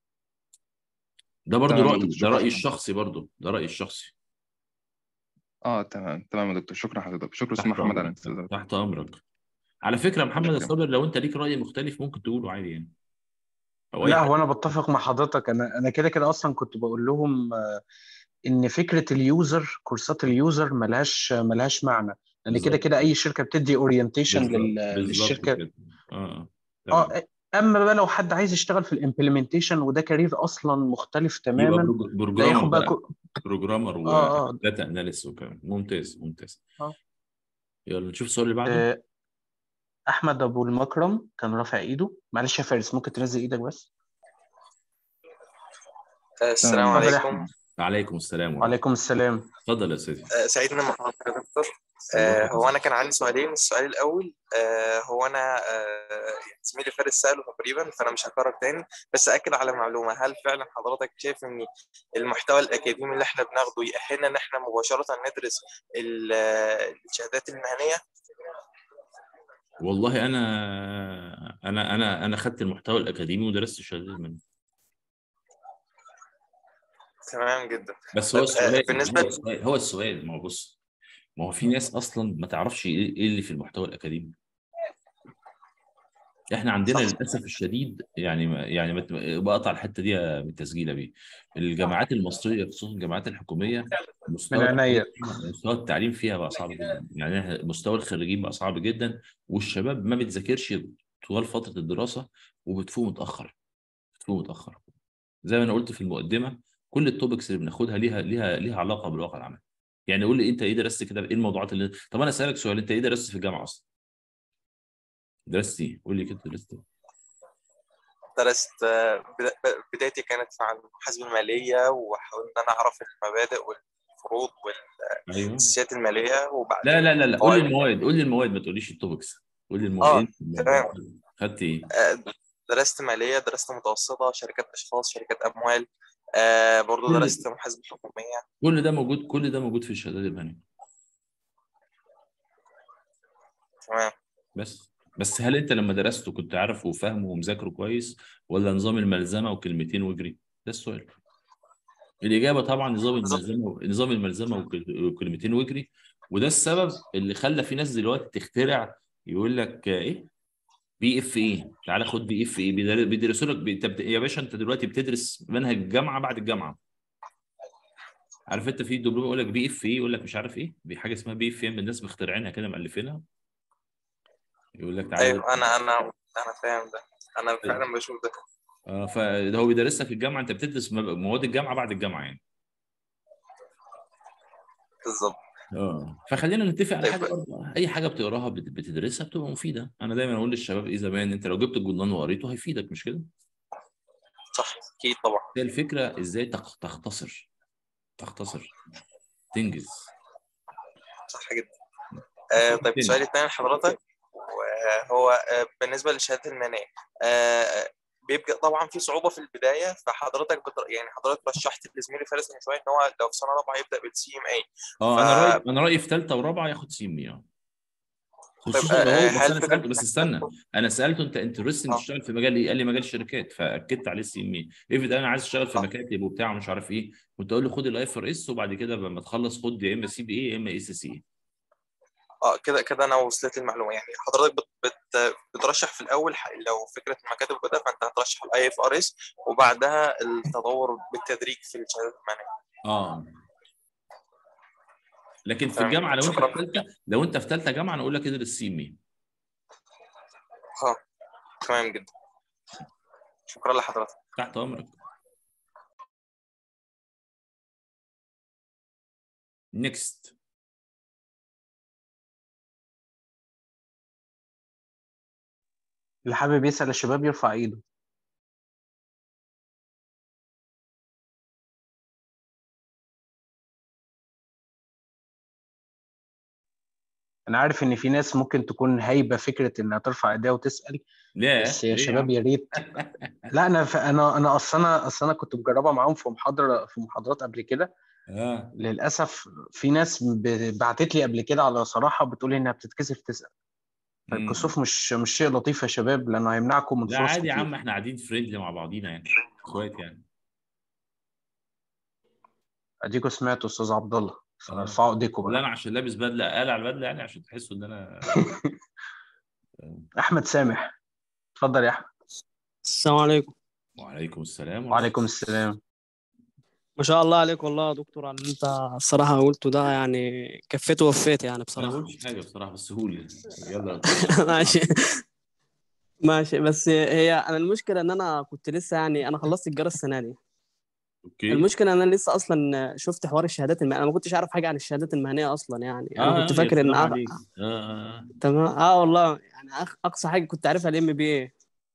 ده برضو تمام يا رايي دكتور ده شكرا رايي الشخصي برضو ده رايي الشخصي اه تمام تمام يا دكتور شكرا حضرتك شكرا استاذ تحت محمد على امرك الاستفاضه تحت امرك على فكره محمد شكرا الصابر لو انت ليك راي مختلف ممكن تقوله عادي يعني او اي لا حد هو انا بتفق مع حضرتك انا انا كده كده اصلا كنت بقول لهم آه، ان فكره اليوزر كورسات اليوزر ملهاش ملهاش معنى لان كده بالظبط كده اي شركه بتدي اورينتيشن بالظبط بالظبط للشركه كده اه اه تمام اه اما بقى لو حد عايز يشتغل في الامبلمنتيشن وده كارير اصلا مختلف يبقى تماما بروج- لا بروجرامر ياخد بقى بقى كو... بروجرامر اه اه وداتا اناليست وكمان ممتاز ممتاز اه يلا نشوف السؤال اللي بعده آه، احمد ابو المكرم كان رافع ايده معلش يا فارس ممكن تنزل ايدك بس آه، السلام تمام اتفضل يا عليكم احمد عليكم السلام ورحمه وعليكم السلام اتفضل يا سيدي آه، سعيد اني مع حضرتك يا دكتور الله آه، هو يحفظك انا كان عندي سؤالين السؤال الاول آه، هو انا آه، زميلي فارس ساله تقريبا فانا مش هكرر تاني بس اكد على معلومه هل فعلا حضرتك شايف ان المحتوى الاكاديمي اللي احنا بناخده يأهلنا ان احنا مباشره ندرس ال- آه، الشهادات المهنيه والله انا انا انا انا خدت المحتوى الاكاديمي ودرست الشهادات المهنيه تمام جدا بس هو طيب آه، السؤال بالنسبه هو السؤال هو السؤال ما هو بص ما هو في ناس اصلا ما تعرفش ايه إيه اللي في المحتوى الاكاديمي احنا عندنا صح للاسف الشديد يعني ما- يعني ما ت- بقطع الحته دي من التسجيله بيه الجامعات المصريه خصوصا الجامعات الحكوميه من مستوى التعليم عينيا فيها مستوى التعليم فيها بقى صعب جدا يعني إحنا مستوى الخريجين بقى صعب جدا والشباب ما بتذاكرش طوال فتره الدراسه وبتفوق متاخر بتفوق متاخر زي ما انا قلت في المقدمه كل التوبكس اللي بناخدها ليها ليها ليها علاقه بالواقع العملي يعني قول لي انت ايه درست كده ايه الموضوعات اللي طب انا اسالك سؤال انت ايه درست في الجامعه اصلا درست ايه قول لي كده درست ايه درست آه، بدا- بدايتي كانت مع المحاسبه الماليه وحاولت ان انا اعرف المبادئ والفروض ايوه والاساسيات الماليه لا وبعدين لا لا لا قول لي قواعد المواد قول لي المواد ما تقوليش التوبكس قول لي المواد اه تمام خدت ايه آه، درست مالية درست متوسطة شركات أشخاص شركات أموال آه برضو كل درست محاسبة حكومية كل ده موجود كل ده موجود في الشهادات المهنيه تمام بس بس هل انت لما درسته كنت عارفه وفاهمه ومذاكره كويس ولا نظام الملزمه وكلمتين واجري ده السؤال الاجابه طبعا نظام بالظبط الملزمه نظام الملزمه وكل- وكلمتين واجري وده السبب اللي خلى في ناس دلوقتي تخترع يقول لك آه، ايه بي اف ايه تعالى خد بي اف ايه بيدر- بيدرسوا لك بي- طب يا باشا انت دلوقتي بتدرس منهج الجامعه بعد الجامعه عارف انت في دبلوم يقول لك بي اف ايه يقول لك مش عارف ايه في حاجه اسمها بي اف ام الناس مخترعينها كده مؤلفينها يقول لك تعالى أيوة أنا أنا أنا فاهم ده أنا فعلا بشوف ده اه فده هو بيدرس لك في الجامعه انت بتدرس مب- مواد الجامعه بعد الجامعه يعني بالظبط اه فخلينا نتفق على طيب حاجه برضه اي حاجه بتقراها بت- بتدرسها بتبقى مفيده انا دايما اقول للشباب ايه زمان انت لو جبت الجرنان وقريته هيفيدك مش كده صح أكيد طبعا هي الفكره ازاي تخ- تختصر تختصر تنجز صح جدا آه طيب تاني. السؤال الثاني لحضرتك وهو آه بالنسبة للشهادات المهنية آه بيبقى طبعا في صعوبة في البداية فحضرتك بتر... يعني حضرتك رشحت لزميلي فارس من شوية إن هو لو في سنة رابعة يبدأ بالسي ام اي اه ف- انا رايي انا رايي في ثالثه ورابعه ياخد سي ام اي خصوصا آه، لو هو بس هل انا فكرة- سالته بس استنى انا سالته انت انترست آه. تشتغل في مجال ايه؟ قال لي مجال الشركات فاكدت عليه السي ام اي افرض انا عايز اشتغل في آه. مكاتب وبتاع ومش عارف ايه كنت اقول له خد الاي ار اس وبعد كده لما تخلص خد يا اما سي بي اي يا اما اي سي سي اه كده كده انا وصلت لي المعلومه يعني حضرتك بت بت بترشح في الاول ح- لو فكره المكاتب كده فانت هترشح الاي اف ار اس وبعدها التطور بالتدريج في الشهادات المهنيه اه لكن في تمام. الجامعه لو انت شكراً. في ثالثه لو انت في ثالثه جامعه انا اقول لك ادرس سي ام اي اه تمام جدا شكرا لحضرتك تحت امرك نيكست اللي حابب يسأل الشباب يرفع ايده انا عارف ان في ناس ممكن تكون هايبه فكره انها ترفع ايديها وتسال لا بس يا ليه يا شباب عم يا ريت لا انا ف... انا انا اصلا انا اصلا انا كنت مجربها معاهم في محاضره في محاضرات قبل كده اه للاسف في ناس ب- بعتت لي قبل كده على صراحه بتقول انها بتتكسف تسال مم. فالكسوف مش مش شيء لطيف يا شباب لانه هيمنعكم من لا فرص عادي يا عم كتير احنا قاعدين فريندلي مع بعضينا يعني اخوات يعني اديكوا سمعتوا استاذ عبد الله اه فارفعوا ايديكم ولا بقى انا عشان لابس بدله قال على البدله يعني عشان تحسوا ان انا احمد سامح اتفضل يا احمد السلام عليكم وعليكم السلام ورحمه وعليكم الله السلام ما شاء الله عليك والله يا دكتور على اللي انت الصراحة قلته ده يعني كفيت ووفيت يعني انا ما بصراحة قلتش حاجه بصراحه بس قول يلا ماشي ماشي بس هي انا المشكلة ان انا كنت لسه يعني انا خلصت الجرس السنة دي اوكي المشكلة ان انا لسه اصلا شفت حوار الشهادات المهنية انا ما كنتش اعرف حاجة عن الشهادات المهنية اصلا يعني انا اه كنت يا فاكر ان سلام أغ... عليك اه اه تمام اه والله يعني أخ... اقصى حاجة كنت عارفها الام بي اي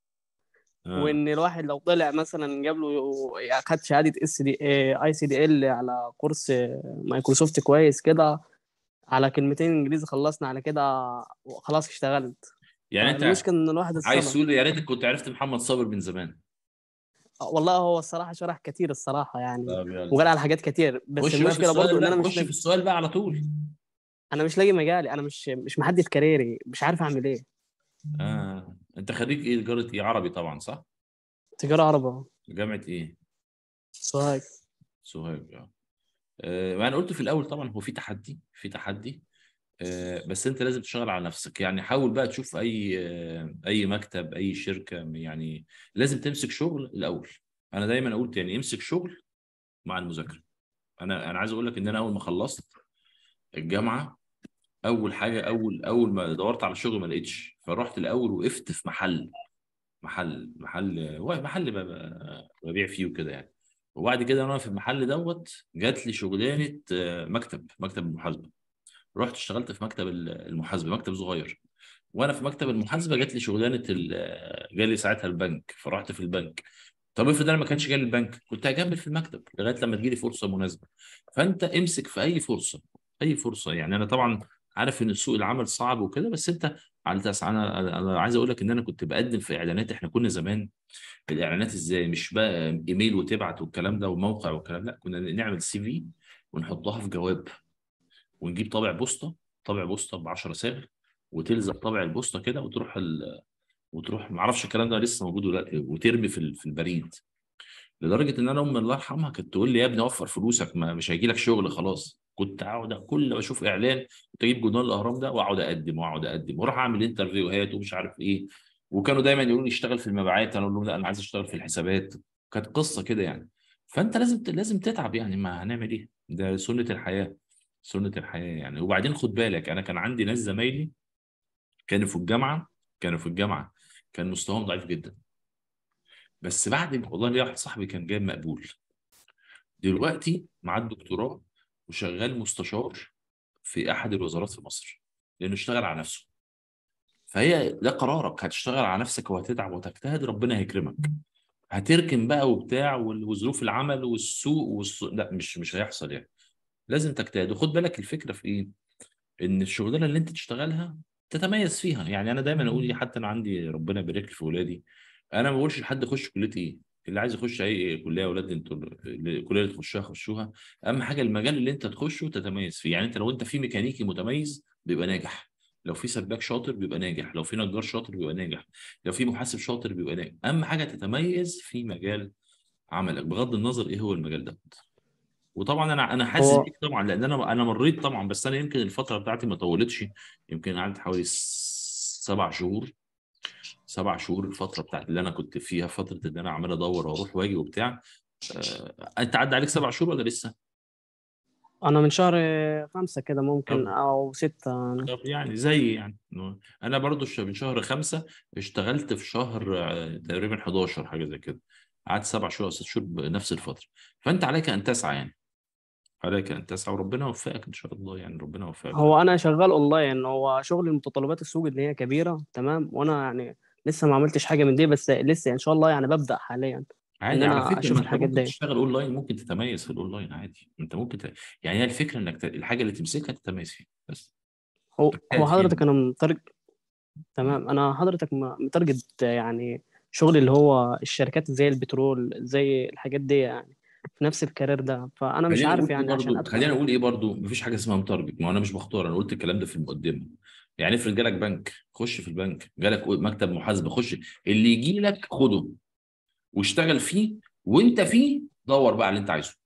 اه وان الواحد لو طلع مثلا جاب له خد شهاده اس دي اي سي دي ال على كورس مايكروسوفت كويس كده على كلمتين انجليزي خلصنا على كده خلاص اشتغلت يعني انت المشكله ان الواحد عايز اتصدم تقول يا ريتك كنت عرفت محمد صابر من زمان والله هو الصراحه شرح كتير الصراحه يعني طب يلا وقال على حاجات كتير بس خش بقى في المشكله برضو السؤال ان انا بقى مش خش في لاقي السؤال بقى على طول انا مش لاقي مجالي انا مش مش محدد كاريري مش عارف اعمل ايه اه انت خريج ايه تجاره ايه عربي طبعا صح تجاره عربي جامعه ايه سوهاج سوهاج اه آه، ما انا قلت في الاول طبعا هو في تحدي في تحدي آه، بس انت لازم تشتغل على نفسك يعني حاول بقى تشوف اي آه، اي مكتب اي شركه يعني لازم تمسك شغل الاول انا دايما قلت يعني امسك شغل مع المذاكره انا انا عايز اقول لك ان انا اول ما خلصت الجامعه اول حاجه اول اول ما دورت على شغل ما لقيتش فرحت الاول وقفت في محل محل محل محل ب- ببيع فيه وكده يعني وبعد كده انا في المحل دوت جات لي شغلانه آه، مكتب مكتب المحاسبه رحت اشتغلت في مكتب المحاسبه مكتب صغير وانا في مكتب المحاسبه جات لي شغلانه ال- جالي ساعتها البنك فرحت في البنك طب افرض انا ما كانش جالي البنك كنت هكمل في المكتب لغايه لما تجيلي فرصه مناسبه فانت امسك في اي فرصه اي فرصه يعني انا طبعا عارف ان سوق العمل صعب وكده بس انت على تسعى انا انا أنا عايز اقول لك ان انا كنت بقدم في اعلانات احنا كنا زمان الاعلانات ازاي مش بقى ايميل وتبعت والكلام ده وموقع والكلام لا كنا نعمل سي في ونحطها في جواب ونجيب طابع بوسطه طابع بوسطه ب 10 صاغ وتلزق طابع البوسطه كده وتروح ال... وتروح ما اعرفش الكلام ده لسه موجود دلوقتي وترمي في ال- في البريد لدرجه ان انا امي الله يرحمها كانت تقول لي يا ابني وفر فلوسك ما مش هيجي لك شغل خلاص كنت اقعد كل ما اشوف اعلان كنت اجيب جدران الاهرام ده واقعد اقدم واقعد اقدم واروح اعمل انترفيوهات ومش عارف ايه وكانوا دايما يقولوا لي اشتغل في المبيعات انا اقول لهم لا انا عايز اشتغل في الحسابات كانت قصه كده يعني فانت لازم لازم تتعب يعني ما هنعمل ايه ده سنه الحياه سنه الحياه يعني وبعدين خد بالك انا كان عندي ناس زمايلي كانوا في الجامعه كانوا في الجامعه كان مستواهم ضعيف جدا بس بعد والله ليا واحد صاحبي كان جايب مقبول دلوقتي معاه الدكتوراه وشغال مستشار في احد الوزارات في مصر لانه اشتغل على نفسه فهي ده قرارك هتشتغل على نفسك وهتتعب وتجتهد ربنا هيكرمك هتركن بقى وبتاع وال- وظروف العمل والسوق والس... لا مش مش هيحصل يعني لازم تجتهد وخد بالك الفكره في ايه ان الشغلانه اللي انت تشتغلها تتميز فيها يعني انا دايما اقول إيه، حتى انا عندي ربنا يبارك لي في ولادي انا ما بقولش لحد خش كليه ايه اللي عايز يخش اي كليه يا اولاد انتوا الكليه اللي تخشوها خشوها اهم حاجه المجال اللي انت تخشه تتميز فيه يعني انت لو انت في ميكانيكي متميز بيبقى ناجح لو في سباك شاطر بيبقى ناجح لو في نجار شاطر بيبقى ناجح لو في محاسب شاطر بيبقى ناجح اهم حاجه تتميز في مجال عملك بغض النظر ايه هو المجال ده وطبعا انا انا حاسس هو بيك طبعا لان انا انا مريت طبعا بس انا يمكن الفتره بتاعتي ما طولتش يمكن قعدت حوالي س- سبع شهور سبع شهور الفتره بتاعت اللي انا كنت فيها فتره ان انا عمال ادور واروح واجي وبتاع آه، انت عدى عليك سبع شهور ولا لسه؟ انا من شهر خمسة كده ممكن طب او ستة طب يعني زي يعني انا برضو ش- من شهر خمسة اشتغلت في شهر آه، تقريبا 11 حاجه زي كده قعدت سبع شهور او ست شهور بنفس الفتره فانت عليك ان تسعى يعني عليك ان تسعى وربنا يوفقك ان شاء الله يعني ربنا يوفقك هو انا شغال اونلاين هو شغل متطلبات السوق اللي هي كبيرة تمام وانا يعني لسه ما عملتش حاجة من دي بس لسه ان شاء الله يعني ببدأ حاليا ان عادي على انا فكره اشوف ما انت الحاجات ممكن دي تشتغل اونلاين ممكن تتميز في الاونلاين عادي انت ممكن ت... يعني هي الفكره انك ت... الحاجه اللي تمسكها تتميز فيها بس هو فبتاعت هو حضرتك فين؟ انا متارجت تمام انا حضرتك م- متارجت يعني شغل اللي هو الشركات زي البترول زي الحاجات دي يعني في نفس الكارير ده فانا مش خلينا عارف نقول ايه يعني عشان برضو خلينا ادخل نقول ايه برضو مفيش حاجه اسمها متارجت ما هو انا مش بختار انا قلت الكلام ده في المقدمه يعني افرض جالك بنك خش في البنك جالك مكتب محاسبه خش اللي يجي لك خده واشتغل فيه وانت فيه دور بقى على اللي انت عايزه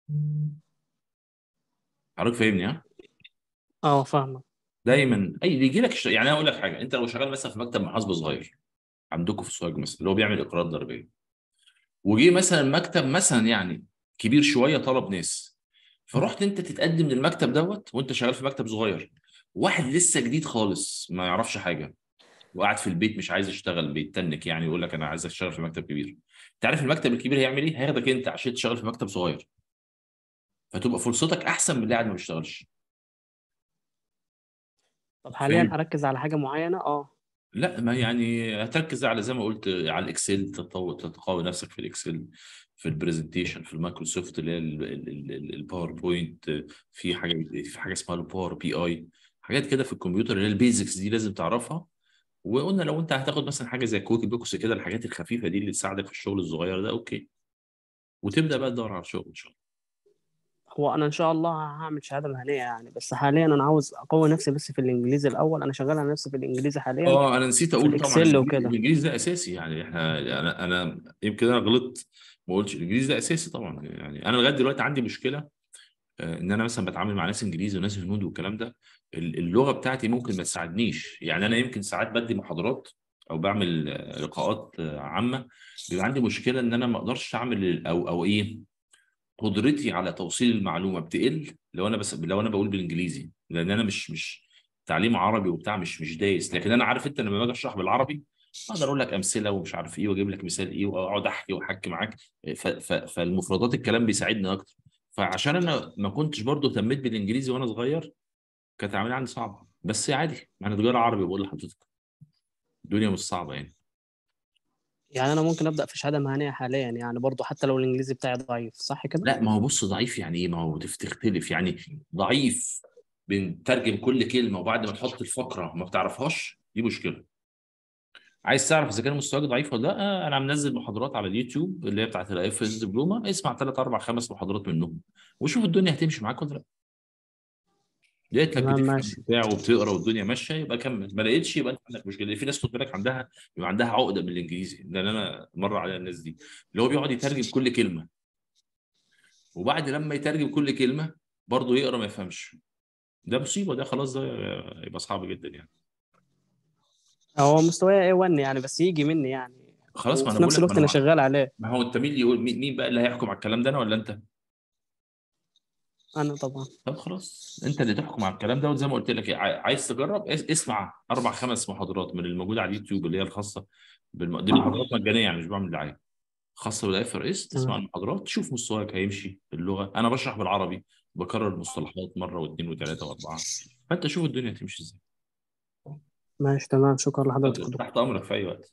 حضرتك فاهمني ها اه فاهمه دايما اي اللي يجي لك اشت... يعني انا اقول لك حاجه انت لو شغال مثلا في مكتب محاسبه صغير عندكم في السوهاج مثلا اللي هو بيعمل اقرارات ضريبيه وجي مثلا مكتب مثلا يعني كبير شويه طلب ناس فرحت انت تتقدم للمكتب دوت وانت شغال في مكتب صغير واحد لسه جديد خالص ما يعرفش حاجه وقاعد في البيت مش عايز يشتغل بيتنك يعني يقول لك انا عايز اشتغل في مكتب كبير انت عارف المكتب الكبير هيعمل ايه هياخدك انت عشان تشتغل في مكتب صغير فتبقى فرصتك احسن من اللي قاعد ما بيشتغلش طب حاليا فاهم اركز على حاجه معينه اه لا ما يعني هتركز على زي ما قلت على الاكسل تطور تقوي نفسك في الاكسل في البرزنتيشن في المايكروسوفت اللي هي ال- ال- ال- ال- الباوربوينت في حاجه في حاجه اسمها الباور بي اي حاجات كده في الكمبيوتر اللي هي البيزكس دي لازم تعرفها وقلنا لو انت هتاخد مثلا حاجه زي كويك بوكس كده الحاجات الخفيفه دي اللي تساعدك في الشغل الصغير ده اوكي وتبدا بقى تدور على شغل ان شاء الله هو انا ان شاء الله هعمل شهاده مهنيه يعني بس حاليا انا عاوز اقوي نفسي بس في الانجليزي الاول انا شغال على نفسي في الانجليزي حاليا اه انا نسيت في اقول طبعا الاكسل الإنجليزي وكده الإنجليزي ده اساسي يعني احنا انا انا يمكن انا غلطت ما قلتش الانجليزي ده اساسي طبعا يعني انا لغايه دلوقتي عندي مشكله آه، ان انا مثلا بتعامل مع ناس انجليزي وناس هنود والكلام ده ال- اللغه بتاعتي ممكن ما تساعدنيش يعني انا يمكن ساعات بدي محاضرات او بعمل آه، لقاءات آه، عامه بيبقى عندي مشكله ان انا ما اقدرش اعمل او او ايه قدرتي على توصيل المعلومه بتقل لو انا بس لو انا بقول بالانجليزي لان انا مش مش تعليم عربي وبتاع مش مش دايس لكن انا عارف انت لما باجي اشرح بالعربي اقدر اقول لك امثله ومش عارف ايه واجيب لك مثال ايه واقعد احكي واحكي معاك ف- ف- فالمفردات الكلام بيساعدني اكتر فعشان انا ما كنتش برضو اهتميت بالانجليزي وانا صغير كانت العمليه عندي صعبه بس عادي انا تجاره عربي بقول لحضرتك الدنيا مش صعبه يعني يعني انا ممكن ابدا في شهاده مهنيه حاليا يعني برضو حتى لو الانجليزي بتاعي ضعيف صح كده لا ما هو بص ضعيف يعني ايه ما هو بتختلف يعني ضعيف بنترجم كل كلمه وبعد ما تحط الفقره ما بتعرفهاش دي مشكله عايز تعرف اذا كان مستواك ضعيف ولا لا انا منزل محاضرات على اليوتيوب اللي هي بتاعت الاف اس دبلومه اسمع ثلاث اربع خمس محاضرات منهم وشوف الدنيا هتمشي معاك ولا لا لقيت لك تمام بتفهم ماشي بتاع وبتقرا والدنيا ماشيه يبقى كمل ما لقيتش يبقى انت عندك مشكله في ناس خد بالك عندها يبقى عندها عقده من الانجليزي لان انا مر عليا الناس دي اللي هو بيقعد يترجم كل كلمه وبعد لما يترجم كل كلمه برضه يقرا ما يفهمش ده مصيبه ده خلاص ده يبقى صعب جدا يعني هو مستواي A1 يعني بس يجي مني يعني خلاص ما انا وفي بقول نفس لك ما الوقت انا انا شغال عليه ما هو انت مين اللي يقول مين مين بقى اللي هيحكم على الكلام ده انا ولا انت؟ انا طبعا طب خلاص انت اللي تحكم على الكلام ده وزي ما قلت لك عاي- عايز تجرب اس- اسمع اربع خمس محاضرات من الموجوده على اليوتيوب اللي هي الخاصه بالم... دي محاضرات مجانيه يعني مش بعمل دعايه خاصه بالاف ار اس تسمع تمام المحاضرات تشوف مستواك هيمشي في اللغه انا بشرح بالعربي بكرر المصطلحات مره واثنين وثلاثه واربعه فانت شوف الدنيا هتمشي ازاي ماشي تمام شكرا لحضرتك يا اتفضل، دكتور تحت امرك في اي وقت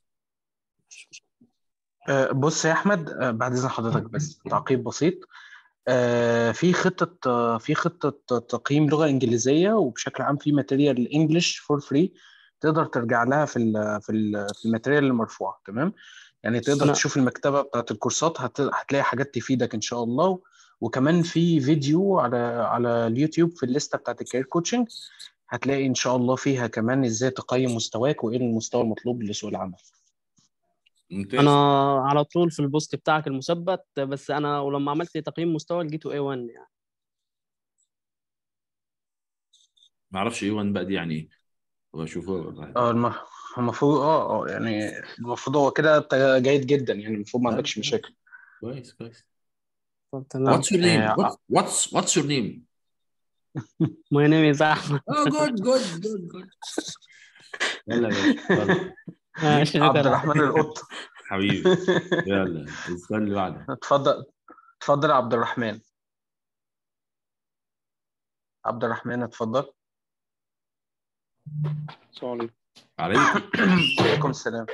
آه، بص يا احمد آه، بعد اذن حضرتك بس تعقيب بسيط آه، في خطه آه، في خطه تقييم لغه انجليزيه وبشكل عام في ماتيريال انجلش فور فري تقدر ترجع لها في ال في ال في الماتيريال المرفوعه تمام يعني تقدر انا تشوف المكتبه بتاعت الكورسات هت- هتلاقي حاجات تفيدك ان شاء الله وكمان في فيديو على على اليوتيوب في الليسته بتاعت الكارير كوتشنج هتلاقي ان شاء الله فيها كمان ازاي تقيم مستواك وايه المستوى المطلوب لسوق العمل انا ممتاز على طول في البوست بتاعك المثبت بس انا ولما عملت تقييم مستوى لقيته A1 يعني ما اعرفش ايه وان بقى دي يعني ايه هو اشوفه اه الم- المفروض اه اه يعني المفروض هو كده انت جيد جدا يعني المفروض ما لا عندكش مشاكل كويس كويس طب تمام What's your name? آه What, what's what's your name? my name is احمد Oh good good good good يلا يا باشا اتفضل ماشي عبد شكرا الرحمن القط حبيبي يلا السؤال اللي بعده اتفضل اتفضل يا عبد الرحمن عبد الرحمن اتفضل السلام عليكم عليكم عليكم السلام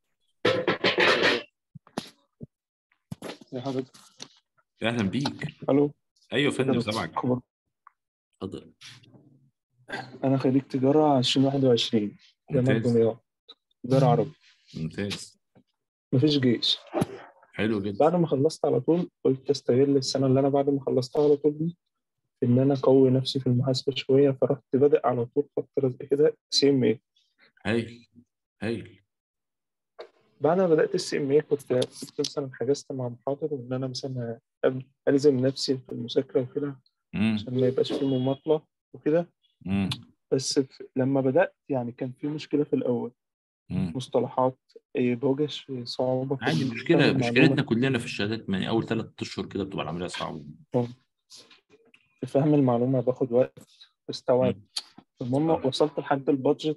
يا حضرتك اهلا بيك الو ايوه يا فندم سامعك أخبار؟ اتفضل أنا خريج تجارة 2021 جامعة ممتاز دمياط تجارة عربي ممتاز مفيش جيش حلو جدا بعد ما خلصت على طول قلت استغل السنة اللي أنا بعد ما خلصتها على طول دي في إن أنا أقوي نفسي في المحاسبة شوية فرحت بادئ على طول فترة زي كده سي إم إيه هايل هايل بعد ما بدأت السي إم إيه كنت كنت مثلا حجزت مع محاضر وإن أنا مثلا أب- ألزم نفسي في المذاكرة وكده مم. عشان ما يبقاش في مماطلة وكده مم. بس في لما بدأت يعني كان في مشكلة في الأول مم. مصطلحات إيه، بواجه صعوبة في عادي فهم مشكلة المعلومة مشكلتنا كلنا في الشهادات من أول ثلاث أشهر كده بتبقى العملية صعبة في فهم المعلومة باخد وقت بستوعب مم. المهم صح. وصلت لحد البادجت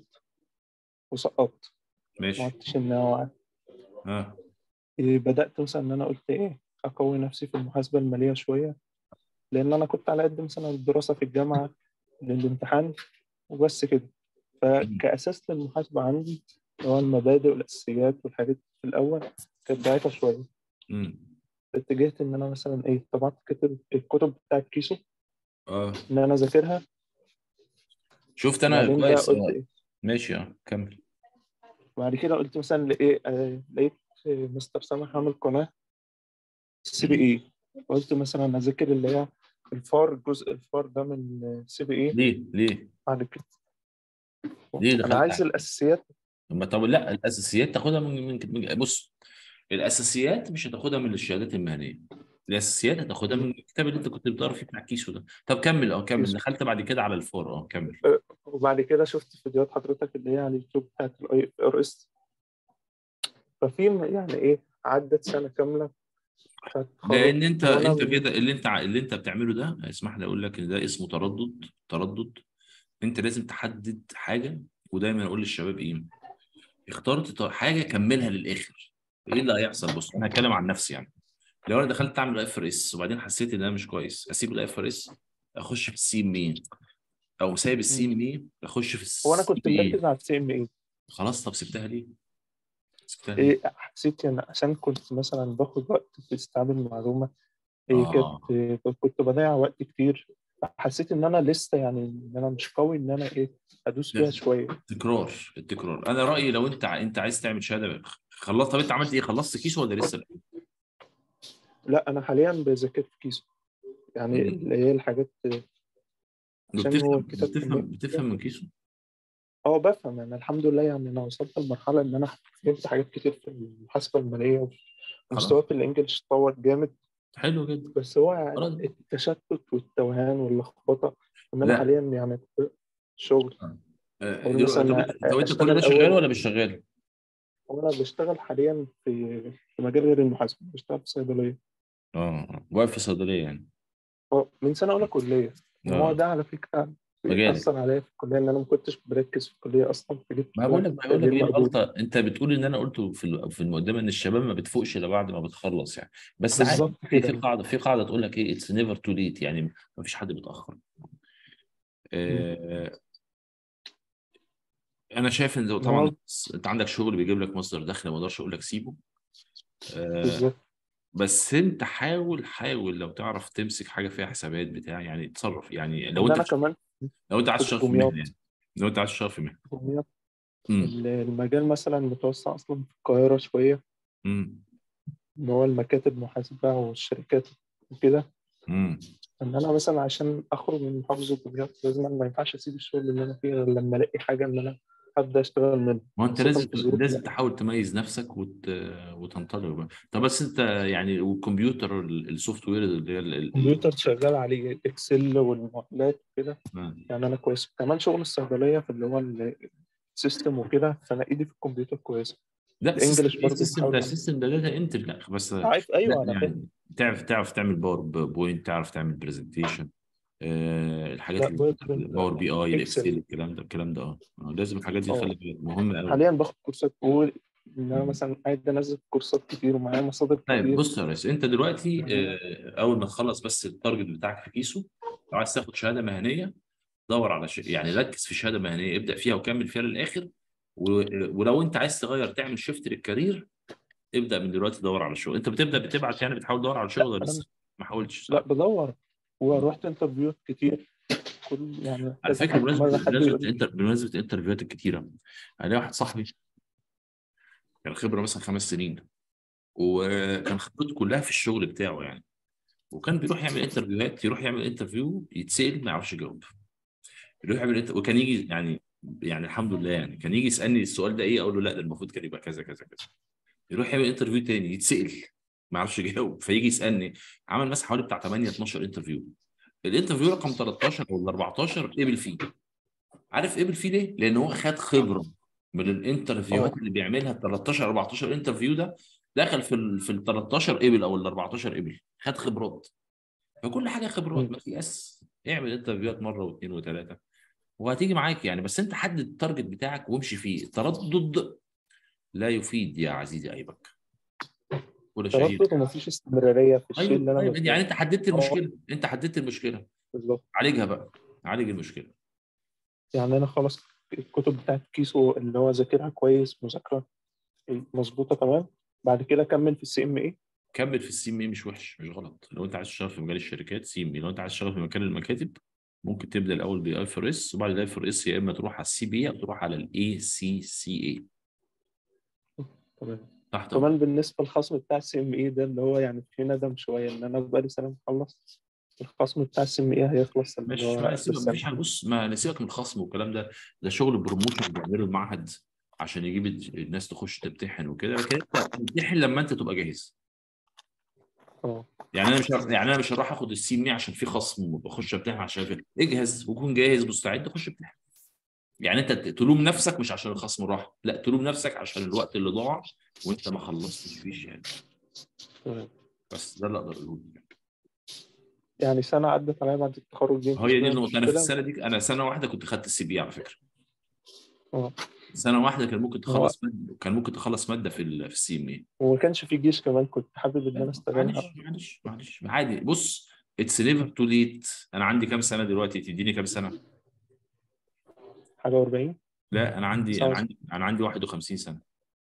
وسقطت ما ماشي عدتش إن هو ها إيه، بدأت مثلا إن أنا قلت إيه أقوي نفسي في المحاسبة المالية شوية لأن أنا كنت على قد مثلا الدراسة في الجامعة للامتحان وبس كده فكأساس للمحاسبة عندي اللي هو المبادئ والأساسيات والحاجات في الأول كانت ضعيفة شوية مم. اتجهت إن أنا مثلا إيه طبعت كتب الكتب بتاعت كيسو اه إن أنا أذاكرها شفت أنا وبعدين بقى كويس قلت اه إيه ماشي اه كمل وبعد كده قلت مثلا لإيه آه لقيت آه، مستر سامح عامل قناة سي بي مم. إي قلت مثلا أذاكر اللي هي الفار الجزء الفار ده من سي بي إي ليه ليه بعد كده ليه أنا دخلت عايز الأساسيات طب طب لا الاساسيات تاخدها من من من- بص الاساسيات مش هتاخدها من الشهادات المهنيه الاساسيات هتاخدها من الكتاب اللي انت كنت بتقرا فيه بتاع كيسو ده طب كمل اه كمل كيسو دخلت بعد كده على الفور اه كمل آه، وبعد كده شفت فيديوهات حضرتك اللي هي على اليوتيوب بتاعت الاي ار اس ففي يعني ايه عدت سنة كاملة بتاعت لان تخرج انت وانا انت كده اللي انت ع- اللي انت بتعمله ده اسمح لي اقول لك ان ده اسمه تردد تردد انت لازم تحدد حاجه ودايما اقول للشباب ايه اخترت ط- حاجه كملها للاخر ايه اللي هيحصل بص انا هتكلم عن نفسي يعني لو انا دخلت اعمل اف ار اس وبعدين حسيت ان ده مش كويس اسيب الاف ار اس اخش في السي ام اي او سايب السي مم. ام اي اخش في هو انا السي كنت بي اي مركز على السي ام اي خلاص طب سبتها ليه؟ سبتها ليه؟ ايه حسيت يعني عشان كنت مثلا باخد وقت في استيعاب المعلومة إيه كانت اه إيه كنت بضيع وقت كتير حسيت ان انا لسه يعني ان انا مش قوي ان انا ايه ادوس فيها لا شوية تكرار التكرار انا رايي لو انت ع- انت عايز تعمل شهاده خلصت طب انت عملت ايه خلصت كيس ولا لسه لا انا حاليا بذاكر في كيسو يعني مم. اللي هي الحاجات عشان هو بتفهم الكتاب بتفهم كمية بتفهم من كيسه اه بفهم يعني الحمد لله يعني انا وصلت لمرحله ان انا فهمت حاجات كتير في المحاسبه الماليه خلاص ومستواي في الانجليش اتطور جامد حلو جدا بس هو يعني خلاص التشتت والتوهان واللخبطه ان انا لا حاليا يعني في شغل آه، اقول دلوقتي- طب مثلا انت طب انت كل ده اشتغل شغال اول ولا مش شغال؟ وانا بشتغل حاليا في في مجال غير المحاسبه بشتغل في صيدليه اه آه. واقف في صيدليه يعني اه من سنه اولى كليه وهو اه ده على فكره مجالك اثر عليا في الكليه ان انا ما كنتش بركز في الكليه اصلا فجيت ما بقول لك ما بقول لك تقدير ايه مقبول الغلطه انت بتقول ان انا قلته في ال- في المقدمه ان الشباب ما بتفوقش الا بعد ما بتخلص يعني بس عادي بالظبط في في كده قاعده في قاعده تقول لك ايه اتس نيفر تو ليت يعني ما فيش حد بيتاخر مم. آه انا شايف ان ما طبعا هو انت عندك شغل بيجيب لك مصدر دخل ما اقدرش اقول لك سيبه آه بالظبط بس انت حاول حاول لو تعرف تمسك حاجه فيها حسابات بتاع يعني تصرف يعني لو ان انت انا كمان لو انت عايز في تشتغل في المهنه دمياط يعني لو انت عايز تشتغل في المهنه دمياط امم المجال مثلا متوسع أصلا في القاهرة شوية امم إن هو المكاتب محاسبة والشركات وكده امم إن أنا مثلا عشان أخرج من محافظة دمياط لازم ما ينفعش أسيب الشغل اللي أنا فيه غير لما ألاقي حاجة إن أنا أبدأ أشتغل منها ما انت خاصة لازم في ظروف لازم تحاول تميز نفسك وت... وتنطلق بقى طب بس انت يعني والكمبيوتر ال- السوفت وير اللي هي ال... ال... الكمبيوتر شغال عليه الإكسل والمعادلات وكده آه. يعني أنا كويس كمان شغل الصيدلية في اللي هو السيستم وكده فأنا إيدي في الكمبيوتر كويسة لا سيستم الإنجليش ايه برضه سيستم بحاول ده أعمل سيستم ده داتا انتري لا بس عارف أيوه لا أنا فاهم يعني تعرف تعرف تعمل باور بوينت تعرف تعمل برزنتيشن آه الحاجات لا اللي باوربوينت باور بي اي الاكسل إكسل الكلام ده الكلام ده اه آه، لازم الحاجات دي اه تخلي بالك مهمه قوي حاليا باخد كورسات بقول ان انا مثلا قاعد انزل كورسات كتير ومعايا مصادر طيب كتير بص يا ريس انت دلوقتي إن أنا- آه، اول ما تخلص بس التارجت بتاعك في كيسو لو عايز تاخد شهاده مهنيه دور على شيء يعني ركز في شهاده مهنيه ابدا فيها وكمل فيها للاخر و... ولو انت عايز تغير تعمل شيفت للكارير ابدا من دلوقتي دور على شغل انت بتبدا بتبعت يعني بتحاول تدور على شغل لا ولا انا لسه ما حاولتش لا صح؟ بدور مم. ورحت انترفيوهات كتير كل يعني على كذا فكره حد بمناسبه مرة حد بمناسبه يقول لي الانتر بمناسبه الانترفيوهات الكتيره انا ليا واحد صاحبي كان خبره مثلا خمس سنين وكان خبرته كلها في الشغل بتاعه يعني وكان بيروح يعمل انترفيوهات يروح يعمل انترفيو يتسال ما يعرفش يجاوب يروح يعمل انت وكان يجي يعني يعني الحمد لله يعني كان يجي يسالني السؤال ده ايه اقول له لا ده المفروض كان يبقى كذا كذا كذا يروح يعمل انترفيو تاني يتسال ما يعرفش يجاوب فيجي يسالني عمل مثلا حوالي بتاع 8 12 انترفيو الانترفيو رقم 13 او ال 14 قبل فيه عارف قبل فيه ليه؟ لان هو خد خبره من الانترفيوهات اه اللي بيعملها 13 14 انترفيو ده دخل في ال في ال 13 قبل او ال 14 قبل خد خبرات فكل حاجه خبرات مم. ما تيأس اعمل انترفيوهات مره واثنين وثلاثه وهتيجي معاك يعني بس انت حدد التارجت بتاعك وامشي فيه التردد لا يفيد يا عزيزي ايبك ولا شهيد تردد ومفيش استمرارية في الشيء اللي ايوه أنا ايوه يعني انت بطلبه حددت اه المشكله انت حددت المشكله بالظبط عالجها بقى عالج المشكله يعني أنا خلاص الكتب بتاعت كيسو اللي هو ذاكرها كويس مذاكرة مظبوطة تمام بعد كده أكمل في السي إم إيه كمل في السي ام اي مش وحش مش غلط لو انت عايز تشتغل في مجال الشركات سي ام اي لو انت عايز تشتغل في مكان المكاتب ممكن تبدا الاول باي فور اس وبعد الاي فور اس يا اما تروح على السي بي او تروح على الاي سي سي اي تمام تحت امرك كمان بالنسبة للخصم بتاع السي إم إيه ده اللي هو يعني في ندم شوية إن أنا بقالي سنة مخلص الخصم بتاع السي إم إيه هيخلص اللي مش هو ما آخر سيبك السنة مفيش حاجه بص ما سيبك من الخصم والكلام ده ده شغل بروموشن بيعمله المعهد عشان يجيب الناس تخش تمتحن وكده لكن انت تمتحن لما انت تبقى جاهز اه يعني انا مش هر- يعني انا مش هروح اخد السي ام عشان في خصم وبخش امتحن عشان كده اجهز وكون جاهز مستعد خش امتحن يعني انت تلوم نفسك مش عشان الخصم راح لا تلوم نفسك عشان الوقت اللي ضاع وانت ما خلصتش فيه يعني تمام بس ده اللي اقدر اقوله يعني سنة عدت عليا بعد التخرج دي هي دي مفيش النقطه انا في مشكلة السنه دي انا سنه واحده كنت خدت السي بي على فكره اه سنه واحده كان ممكن ما هو تخلص ماده كان ممكن تخلص ماده في ال في السي ام اي وما كانش في جيش كمان كنت حابب إن أنا استغلها معلش معلش معلش عادي بص اتس نيفر تو ليت انا عندي كام سنه دلوقتي تديني كام سنه حاجة و40 لا انا عندي انا 59 عندي انا عندي 51 سنه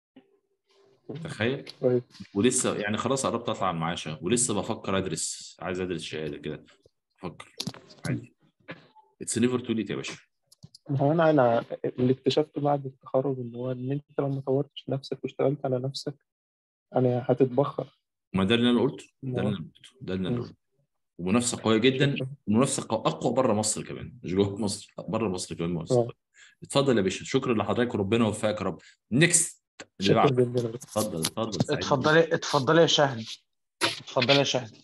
تخيل طيب ولسه يعني خلاص قربت اطلع على المعاش أهو، ولسه بفكر ادرس عايز ادرس شهاده كده بفكر عادي اتس نيفر تو ليت يا باشا ما هو انا انا اللي اكتشفته بعد التخرج ان هو ان انت لو ما طورتش نفسك واشتغلت على نفسك انا هتتبخر ما ده اللي انا قلته إن ده اللي هو انا قلته ده اللي انا مم. قلته ومنافسه قويه جدا شكرا ومنافسه قو- اقوى بره مصر كمان مش جوه مصر لا بره مصر كمان منافسه اه قوية. اتفضل يا باشا شكرا لحضرتك وربنا يوفقك يا رب نيكست اللي شكرا بعده جدا اتفضل اتفضل سعيد بيك. اتفضلي اتفضلي يا شهد اتفضلي يا شهد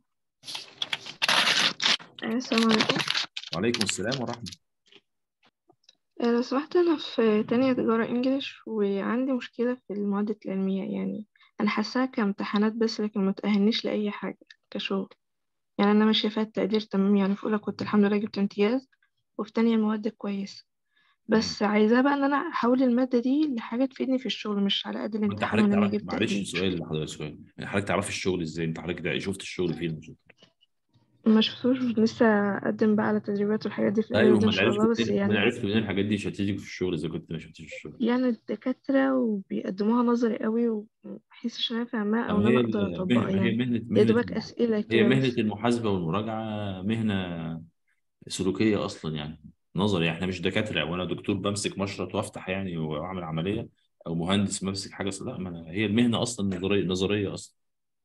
السلام عليكم وعليكم السلام ورحمه آه، لو سمحت أنا في تانية تجارة إنجليش وعندي مشكلة في المواد العلمية يعني أنا حاساها كامتحانات بس لكن ما تأهلنيش لأي حاجة كشغل يعني أنا ماشية فيها التقدير تمام يعني في أولى كنت الحمد لله جبت امتياز وفي تانية المواد كويس مم. بس عايزاه بقى إن أنا أحول المادة دي لحاجة تفيدني في الشغل مش على قد وانت الامتحان حضرتك وإن أنا تعرف أجيب معلش تقدير سؤال لحضرتك سؤال يعني حضرتك تعرفي الشغل ازاي انت حضرتك ده شفت الشغل فين مش ما شفتوش لسه أقدم بقى على تدريبات والحاجات دي في ايوه الأيام دي ما إن شاء عرفت الله بس منين ما يعني عرفت منين الحاجات دي مش هتيجي في الشغل اذا كنت ما شفتش الشغل يعني الدكاترة وبيقدموها نظري قوي ومحسش إن أنا فاهماها أو طب إن هي أنا أقدر ال- أطبقها مهنة هي يعني مهنة يا مهنة دوبك الم- أسئلة هي كده مهنة بس المحاسبة والمراجعة مهنة سلوكية أصلا يعني نظري احنا مش دكاترة وأنا دكتور بمسك مشرط وأفتح يعني وأعمل عملية أو مهندس بمسك حاجة لا ما أنا هي المهنة أصلا نظرية نظرية أصلا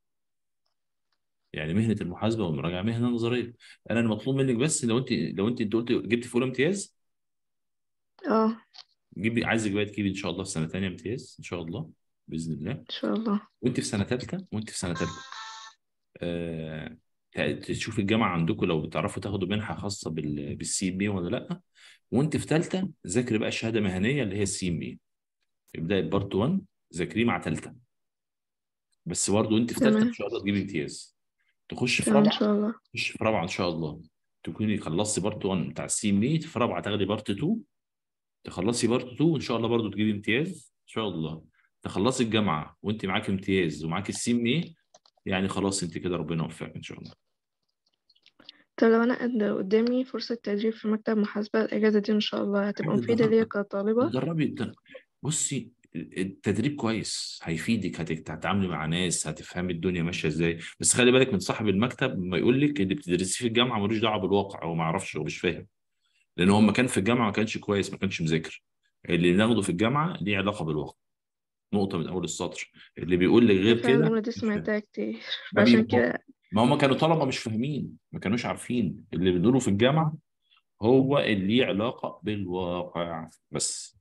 يعني مهنة المحاسبة والمراجعة مهنة نظرية أنا المطلوب منك بس لو أنت لو أنت أنت قلت جبت فول امتياز اه جيبي عايزك بقى تجيبي إن شاء الله في سنة تانية امتياز إن شاء الله بإذن الله إن شاء الله وأنت في سنة تالتة وأنت في سنة تالتة آه، تشوف الجامعة عندكم لو بتعرفوا تاخدوا منحة خاصة بال بالسي ام بي ولا لأ وأنت في تالتة ذاكري بقى الشهادة مهنية اللي هي السي ام بي ابدأي بارت 1 ذاكريه مع تالتة بس برضه أنت في تالتة إن تمام شاء الله تجيبي امتياز تخش في تمام إن رابعة شاء الله تخش في رابعة إن شاء الله تكوني خلصتي بارت 1 بتاع السي ام بي في رابعة تاخدي بارت 2 تخلصي بارت 2 إن شاء الله برضه تجيبي امتياز إن شاء الله تخلصي الجامعة وأنت معاك امتياز ومعاك السي ام بي يعني خلاص أنت كده ربنا يوفقك إن شاء الله طب لو أنا قد قدامي فرصة تدريب في مكتب محاسبة الأجازة دي إن شاء الله هتبقى عادي مفيدة ليا تجربي كطالبة تجربي الت- بصي التدريب كويس هيفيدك هتك- هتتعاملي مع ناس هتفهمي الدنيا ماشيه ازاي بس خلي بالك من صاحب المكتب ما يقول لك اللي بتدرسيه في الجامعه ملوش دعوه بالواقع هو ما يعرفش هو مش فاهم لان هو ما كان في الجامعه ما كانش كويس ما كانش مذاكر اللي بناخده في الجامعه ليه علاقه بالواقع نقطه من اول السطر اللي بيقول لي غير فعلا كده الجملة دي مش فاهم سمعتها كتير ما فعشان بي- كده ما هم كانوا طلبه مش فاهمين ما كانوش عارفين اللي بيدوروا في الجامعه هو اللي ليه علاقه بالواقع بس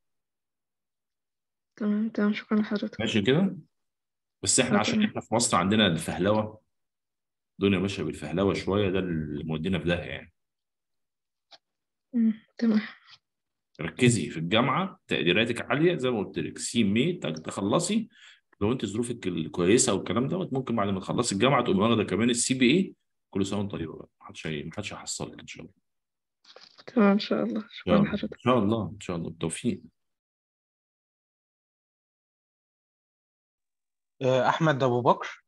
تمام تمام شكرا لحضرتك ماشي كده بس احنا اه عشان تمام احنا في مصر عندنا الفهلوه الدنيا ماشيه بالفهلوه شويه ده اللي مودينا في داهيه يعني مم، تمام ركزي في الجامعه تقديراتك عاليه زي ما قلت لك سي مي تك- تخلصي لو انت ظروفك الكويسه والكلام دوت ممكن بعد ما تخلصي الجامعه تقومي واخده كمان السي بي اي كل سنه وانت طيبه بقى محدش هي- محدش هيحصلك ان شاء الله تمام إن شاء الله ان شكرا شاء الله لحضرتك ان شاء الله ان شاء الله بالتوفيق آه، احمد ابو بكر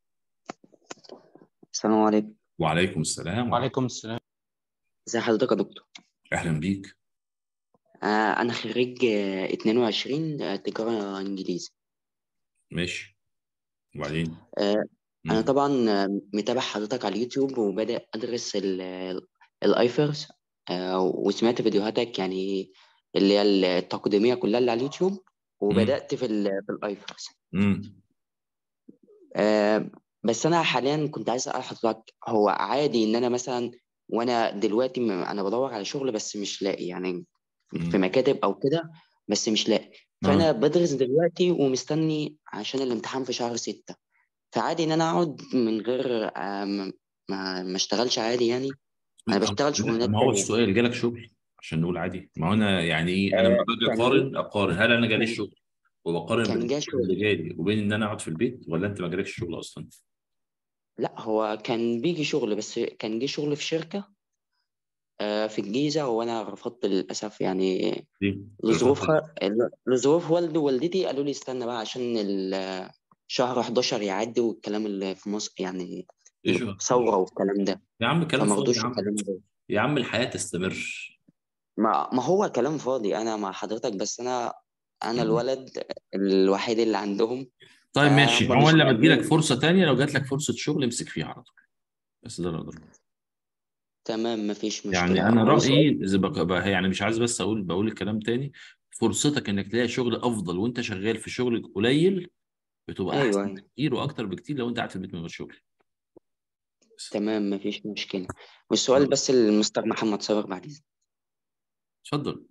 السلام عليكم وعليكم السلام ورحمه وعليكم السلام ازي حضرتك يا دكتور اهلا بيك آه انا خريج آه 22 آه، تجارة انجليزي ماشي وبعدين آه انا مم. طبعا آه، متابع حضرتك على اليوتيوب وبادئ ادرس الايفرز آه وسمعت فيديوهاتك يعني اللي هي التقديمية كلها اللي على اليوتيوب مم. وبدأت في ال في الايفرز مم. آه بس انا حاليا كنت عايز اسال حضرتك هو عادي ان انا مثلا وانا دلوقتي م- انا بدور على شغل بس مش لاقي يعني في مم. مكاتب او كده بس مش لاقي اه فانا بدرس دلوقتي ومستني عشان الامتحان في شهر ستة فعادي ان انا اقعد من غير آه، ما ما ما اشتغلش عادي يعني انا بشتغل لا شغلانات ما هو تانية السؤال جالك شغل عشان نقول عادي ما هو انا يعني ايه انا لما آه باجي كان جه اقارن اقارن هل انا جالي كان شغل وبقارن كان بين جه الشغل اللي شغل جالي وبين ان انا اقعد في البيت ولا انت ما جالكش شغل اصلا لا هو كان بيجي شغل بس كان جه شغل في شركة آه، في الجيزة وأنا رفضت للأسف يعني ليه رفضت لظروفها لظروف والدي ووالدتي قالوا لي استنى بقى عشان ال- شهر 11 يعدي والكلام اللي في مصر يعني ايه شغل ثورة والكلام ده يا عم كلام فما فاضي رضوش يا عم يكلموا ده يا عم الحياة تستمر ما ما هو كلام فاضي أنا مع حضرتك بس أنا أنا الولد الوحيد اللي عندهم طيب ماشي فهم هو مش لما تجيلك مأمنين فرصة تانية لو جات لك فرصة شغل امسك فيها على طول بس ده اللي اقدر أقوله. تمام مفيش يعني مشكلة انا وسؤال رأيي اذا بقى بقى يعني مش عايز بس اقول بقول الكلام تاني فرصتك انك تلاقي شغل افضل وانت شغال في شغل قليل بتبقى أيوه احسن أيوه بكتير واكتر بكتير لو انت قاعد في البيت من غير شغل بس تمام مفيش مشكلة والسؤال بس للمستر محمد صابر بعد إذنك اتفضل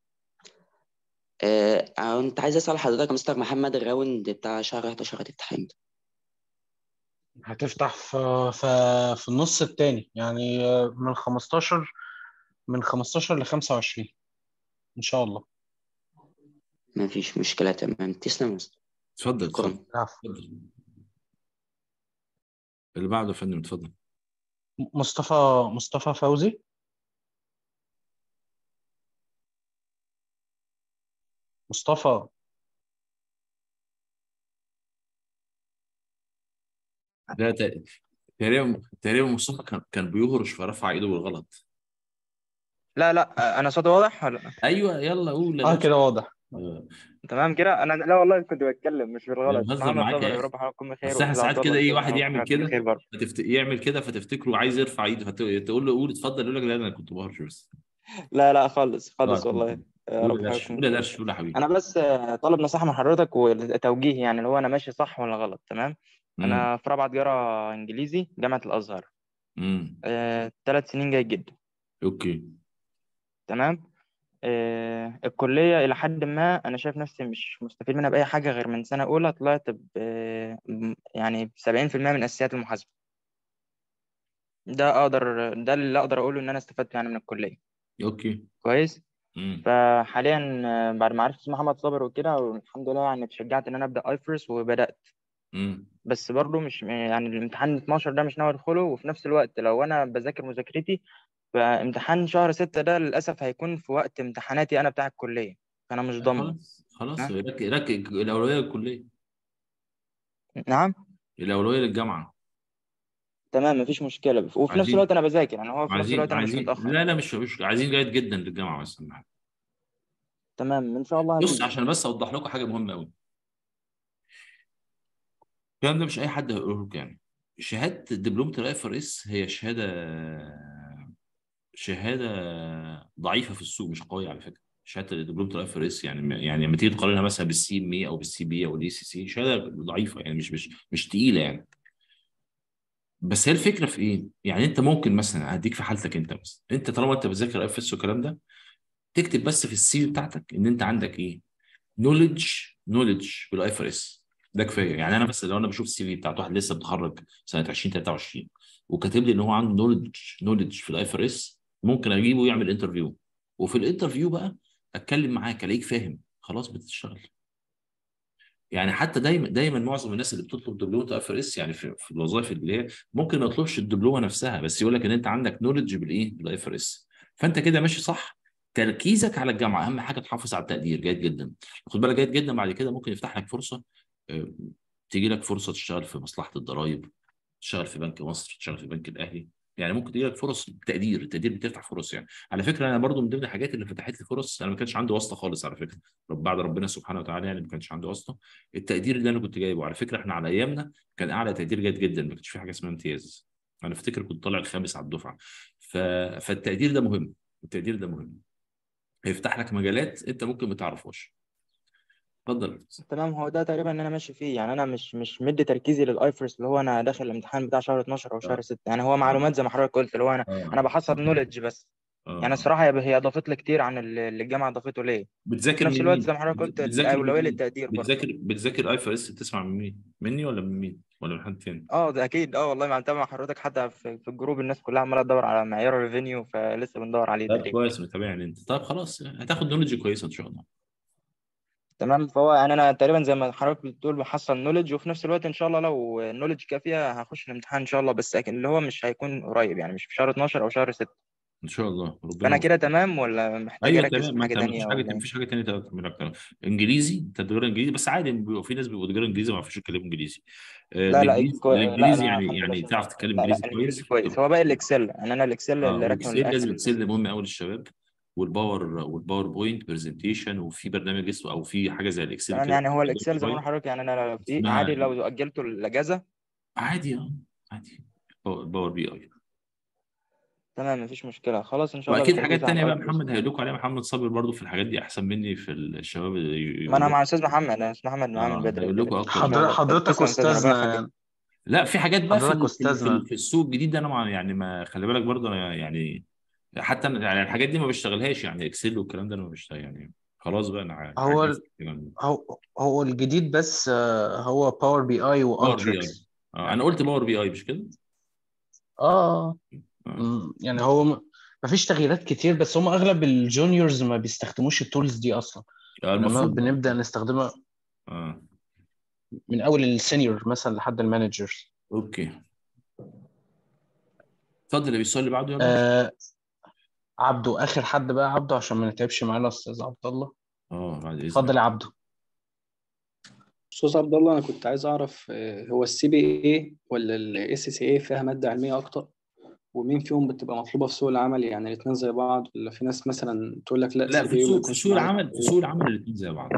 آه، أنا كنت عايز أسأل حضرتك يا مستر محمد الراوند بتاع شهر 11 هتفتح امتى؟ هتفتح في في في النص التاني يعني آه، من 15 من 15 ل 25 ان شاء الله مفيش مشكلة تمام تسلم يا مستر اتفضل شكرا اتفضل العفو. اتفضل اللي بعده يا فندم اتفضل مصطفى مصطفى فوزي مصطفى لا ت- تقريبا تقريبا مصطفى كان كان بيهرش فرفع ايده بالغلط لا لا انا صوتي واضح ولا ايوه يلا قول يا اه باشا كده واضح آه، تمام كده انا لا والله كنت بتكلم مش انا بالغلط بهزر محمد معاك صابر يا يا اخي رب حضرتك تكون بخير بس احنا واستاذ ساعات عبد كده الله ايه استاذ واحد محمد يعمل حضرتك بخير كده برضه فتفت... يعمل كده فتفتكره عايز يرفع ايده فتقول له قول اتفضل يقول لك لا انا كنت بهرش بس لا لا خالص اه خالص اتفضل والله يا قول رب يا حضرتك درش تكون قول يا بخير درش قول يا حبيبي انا بس آه، طالب نصيحه من حضرتك وتوجيه يعني اللي هو انا ماشي صح ولا غلط تمام امم انا في رابعه تجاره انجليزي جامعه الازهر امم ثلاث سنين جيد جدا اوكي تمام آه، الكلية إلى حد ما أنا شايف نفسي مش مستفيد منها بأي حاجة غير من سنة أولى طلعت ب ب- يعني بسبعين في المية من أساسيات المحاسبة ده أقدر ده اللي أقدر أقوله إن أنا استفدت يعني من الكلية اوكي كويس امم فحاليا آه، بعد ما عرفت محمد صابر وكده والحمد لله يعني اتشجعت إن أنا أبدأ أيفرس وبدأت امم بس برضه مش يعني الامتحان 12 ده مش ناوي أدخله وفي نفس الوقت لو أنا بذاكر مذاكرتي فامتحان شهر ستة ده للأسف هيكون في وقت امتحاناتي أنا بتاع الكلية فأنا مش ضامنه خلاص خلاص ها؟ ركز ركز الاولويه للكليه نعم الاولويه للجامعه تمام مفيش مشكلة وفي نفس عايزين الوقت أنا بذاكر يعني هو في نفس عايزين الوقت أنا مش عايزين متأخر لا لا مش مش عايزين جيد جدا للجامعه بس أهم حاجة. تمام إن شاء الله بص هتيجي عشان بس اوضح لكم حاجه مهمه قوي الكلام ده مش اي حد هيقوله لك يعني شهاده دبلومه الاي ار اس هي شهاده شهاده ضعيفه في السوق مش قويه على فكره شهاده دبلومه الاف ار اس يعني يعني لما تيجي تقارنها مثلا بالسي ام اي او بالسي بي او الاي سي سي شهاده ضعيفه يعني مش مش مش تقيله يعني بس هي الفكره في ايه؟ يعني انت ممكن مثلا هديك في حالتك انت مثلا انت طالما انت بتذاكر اف اس والكلام ده تكتب بس في السي في بتاعتك ان انت عندك ايه؟ نولج نولج بالاف ار اس ده كفايه يعني انا بس لو انا بشوف السي في بتاعت واحد لسه متخرج سنه 2023 وكاتب لي ان هو عنده نولج نولج في الاف ار اس ممكن اجيبه يعمل انترفيو وفي الانترفيو بقى اتكلم معاك الاقيك فاهم خلاص بتشتغل يعني حتى دايما دايما معظم الناس اللي بتطلب دبلومه اف ار اس يعني في, في الوظائف اللي هي ممكن ما يطلبش الدبلومه نفسها بس يقول لك ان انت عندك نولج بالايه؟ بالاف ار اس فانت كده ماشي صح تركيزك على الجامعه اهم حاجه تحافظ على التقدير جيد جدا خد بالك جيد جدا بعد كده ممكن يفتح لك فرصه آه، تيجي لك فرصه تشتغل في مصلحه الضرائب تشتغل في بنك مصر تشتغل في بنك الاهلي يعني ممكن تجي لك فرص تقدير التقدير بتفتح فرص يعني على فكره انا برضو من ضمن الحاجات اللي فتحت لي فرص انا ما كانش عندي واسطه خالص على فكره رب بعد ربنا سبحانه وتعالى يعني ما كانش عندي واسطه التقدير اللي انا كنت جايبه على فكره احنا على ايامنا كان اعلى تقدير جيد جدا ما كانش في حاجه اسمها امتياز انا افتكر كنت طالع الخامس على الدفعه ف... فالتقدير ده مهم التقدير ده مهم هيفتح لك مجالات انت ممكن ما تعرفهاش اتفضل تمام هو ده تقريبا اللي انا ماشي فيه يعني انا مش مش مدي تركيزي للايفرس اللي هو انا داخل الامتحان بتاع شهر 12 او شهر اه 6 يعني هو اه معلومات زي ما حضرتك قلت اللي هو انا انا اه بحصل نولج بس يعني اه الصراحه هي هي اضافت لي كتير عن اللي اللي الجامعه اضافته ليه في بتذاكر نفس من الوقت مين؟ زي ما حضرتك بت- قلت بتذاكر من الاولويه مين؟ للتقدير برضه بتذاكر بتذاكر اي اف اس بتسمع من مين؟ مني ولا من مين؟ ولا من حد تاني؟ اه ده اكيد اه والله ما متابع حضرتك حتى في, في الجروب الناس كلها عماله تدور على معيار الريفينيو فلسه بندور عليه طب تقريبا كويس متابعني انت طب خلاص هتاخد نولج كويسه ان شاء الله تمام فهو يعني انا تقريبا زي ما حضرتك بتقول بحصل نولج وفي نفس الوقت ان شاء الله لو النولج كافيه هخش الامتحان ان شاء الله بس لكن اللي هو مش هيكون قريب يعني مش في شهر 12 او شهر 6 ان شاء الله ربنا فانا يوفقك كده تمام ولا محتاج ايوه اركز تمام في ما حاجه انت ما فيش تانية حاجه ولا ما ايه فيش حاجه تانيه تقدر تعملها اكتر انجليزي انت تجاره انجليزي بس عادي بيبقوا في ناس بيبقوا تجاره انجليزي ما يعرفوش يتكلموا انجليزي آه، لا لا الانجليزي كوي... لا الانجليزي لا يعني الحمد لله يعني شغال تعرف تتكلم لا لا انجليزي الانجليزي كويس كويس هو بقى الاكسل يعني انا الاكسل اه اللي راكنه والاكسل لازم للاخر الاكسل مهم قوي للشباب والباور والباوربوينت برزنتيشن وفي برنامج اسمه او في حاجه زي الاكسل تمام كده يعني هو موجودة الاكسل زي ما اونلاين انا حضرتك يعني انا في اسمها عادي لو اجلته الاجازه عادي اه عادي باور باور بي اي تمام مفيش مشكله خلاص ان شاء الله واكيد حاجات بالتركيز على تانية بقى الايفرس محمد هيقول لكم عليها محمد صابر برضو في الحاجات دي احسن مني في الشباب اللي ما انا يقول مع استاذ محمد انا استاذ محمد معاه من اه بدري هيقول وكده لكم اكتر ان شاء حضر... مني الله حضرتك تسلم يا استاذ ربنا أستاذنا يخليك يعني لا في حاجات بقى في حضرتك ال- في ال- في ال- أستاذنا في السوق الجديد ده انا مع- يعني ما خلي بالك برضه انا يعني حتى أنا يعني الحاجات دي ما بشتغلهاش يعني اكسل والكلام ده انا ما بشتغل يعني خلاص بقى انا ع- هو عجزت الكلام ده هو هو الجديد بس آه، هو باور بي اي باور بي اي والتريكس اه انا قلت باور بي اي مش كده؟ اه اه مم، يعني هو م- مفيش تغييرات كتير بس هم اغلب الجونيورز ما بيستخدموش التولز دي اصلا آه، يعني ما المفروض بنبدأ نستخدمها اه من اول السينيور مثلا لحد المانجر اوكي اتفضل يا السؤال اللي بعده يلا آه عبده اخر حد بقى عبده عشان ما نتعبش معانا استاذ عبد الله اه بعد اتفضل اذنك يا عبده أستاذ عبد الله أنا كنت عايز أعرف آه، هو السي بي اي ولا الاس سي اي فيها مادة علمية أكتر ومين فيهم بتبقى مطلوبة في سوق العمل يعني الاتنين زي بعض ولا في ناس مثلا تقول لك لا لا سي في بي اي وما سوق في يكونش سوق معاها العمل في سوق العمل الاثنين زي بعض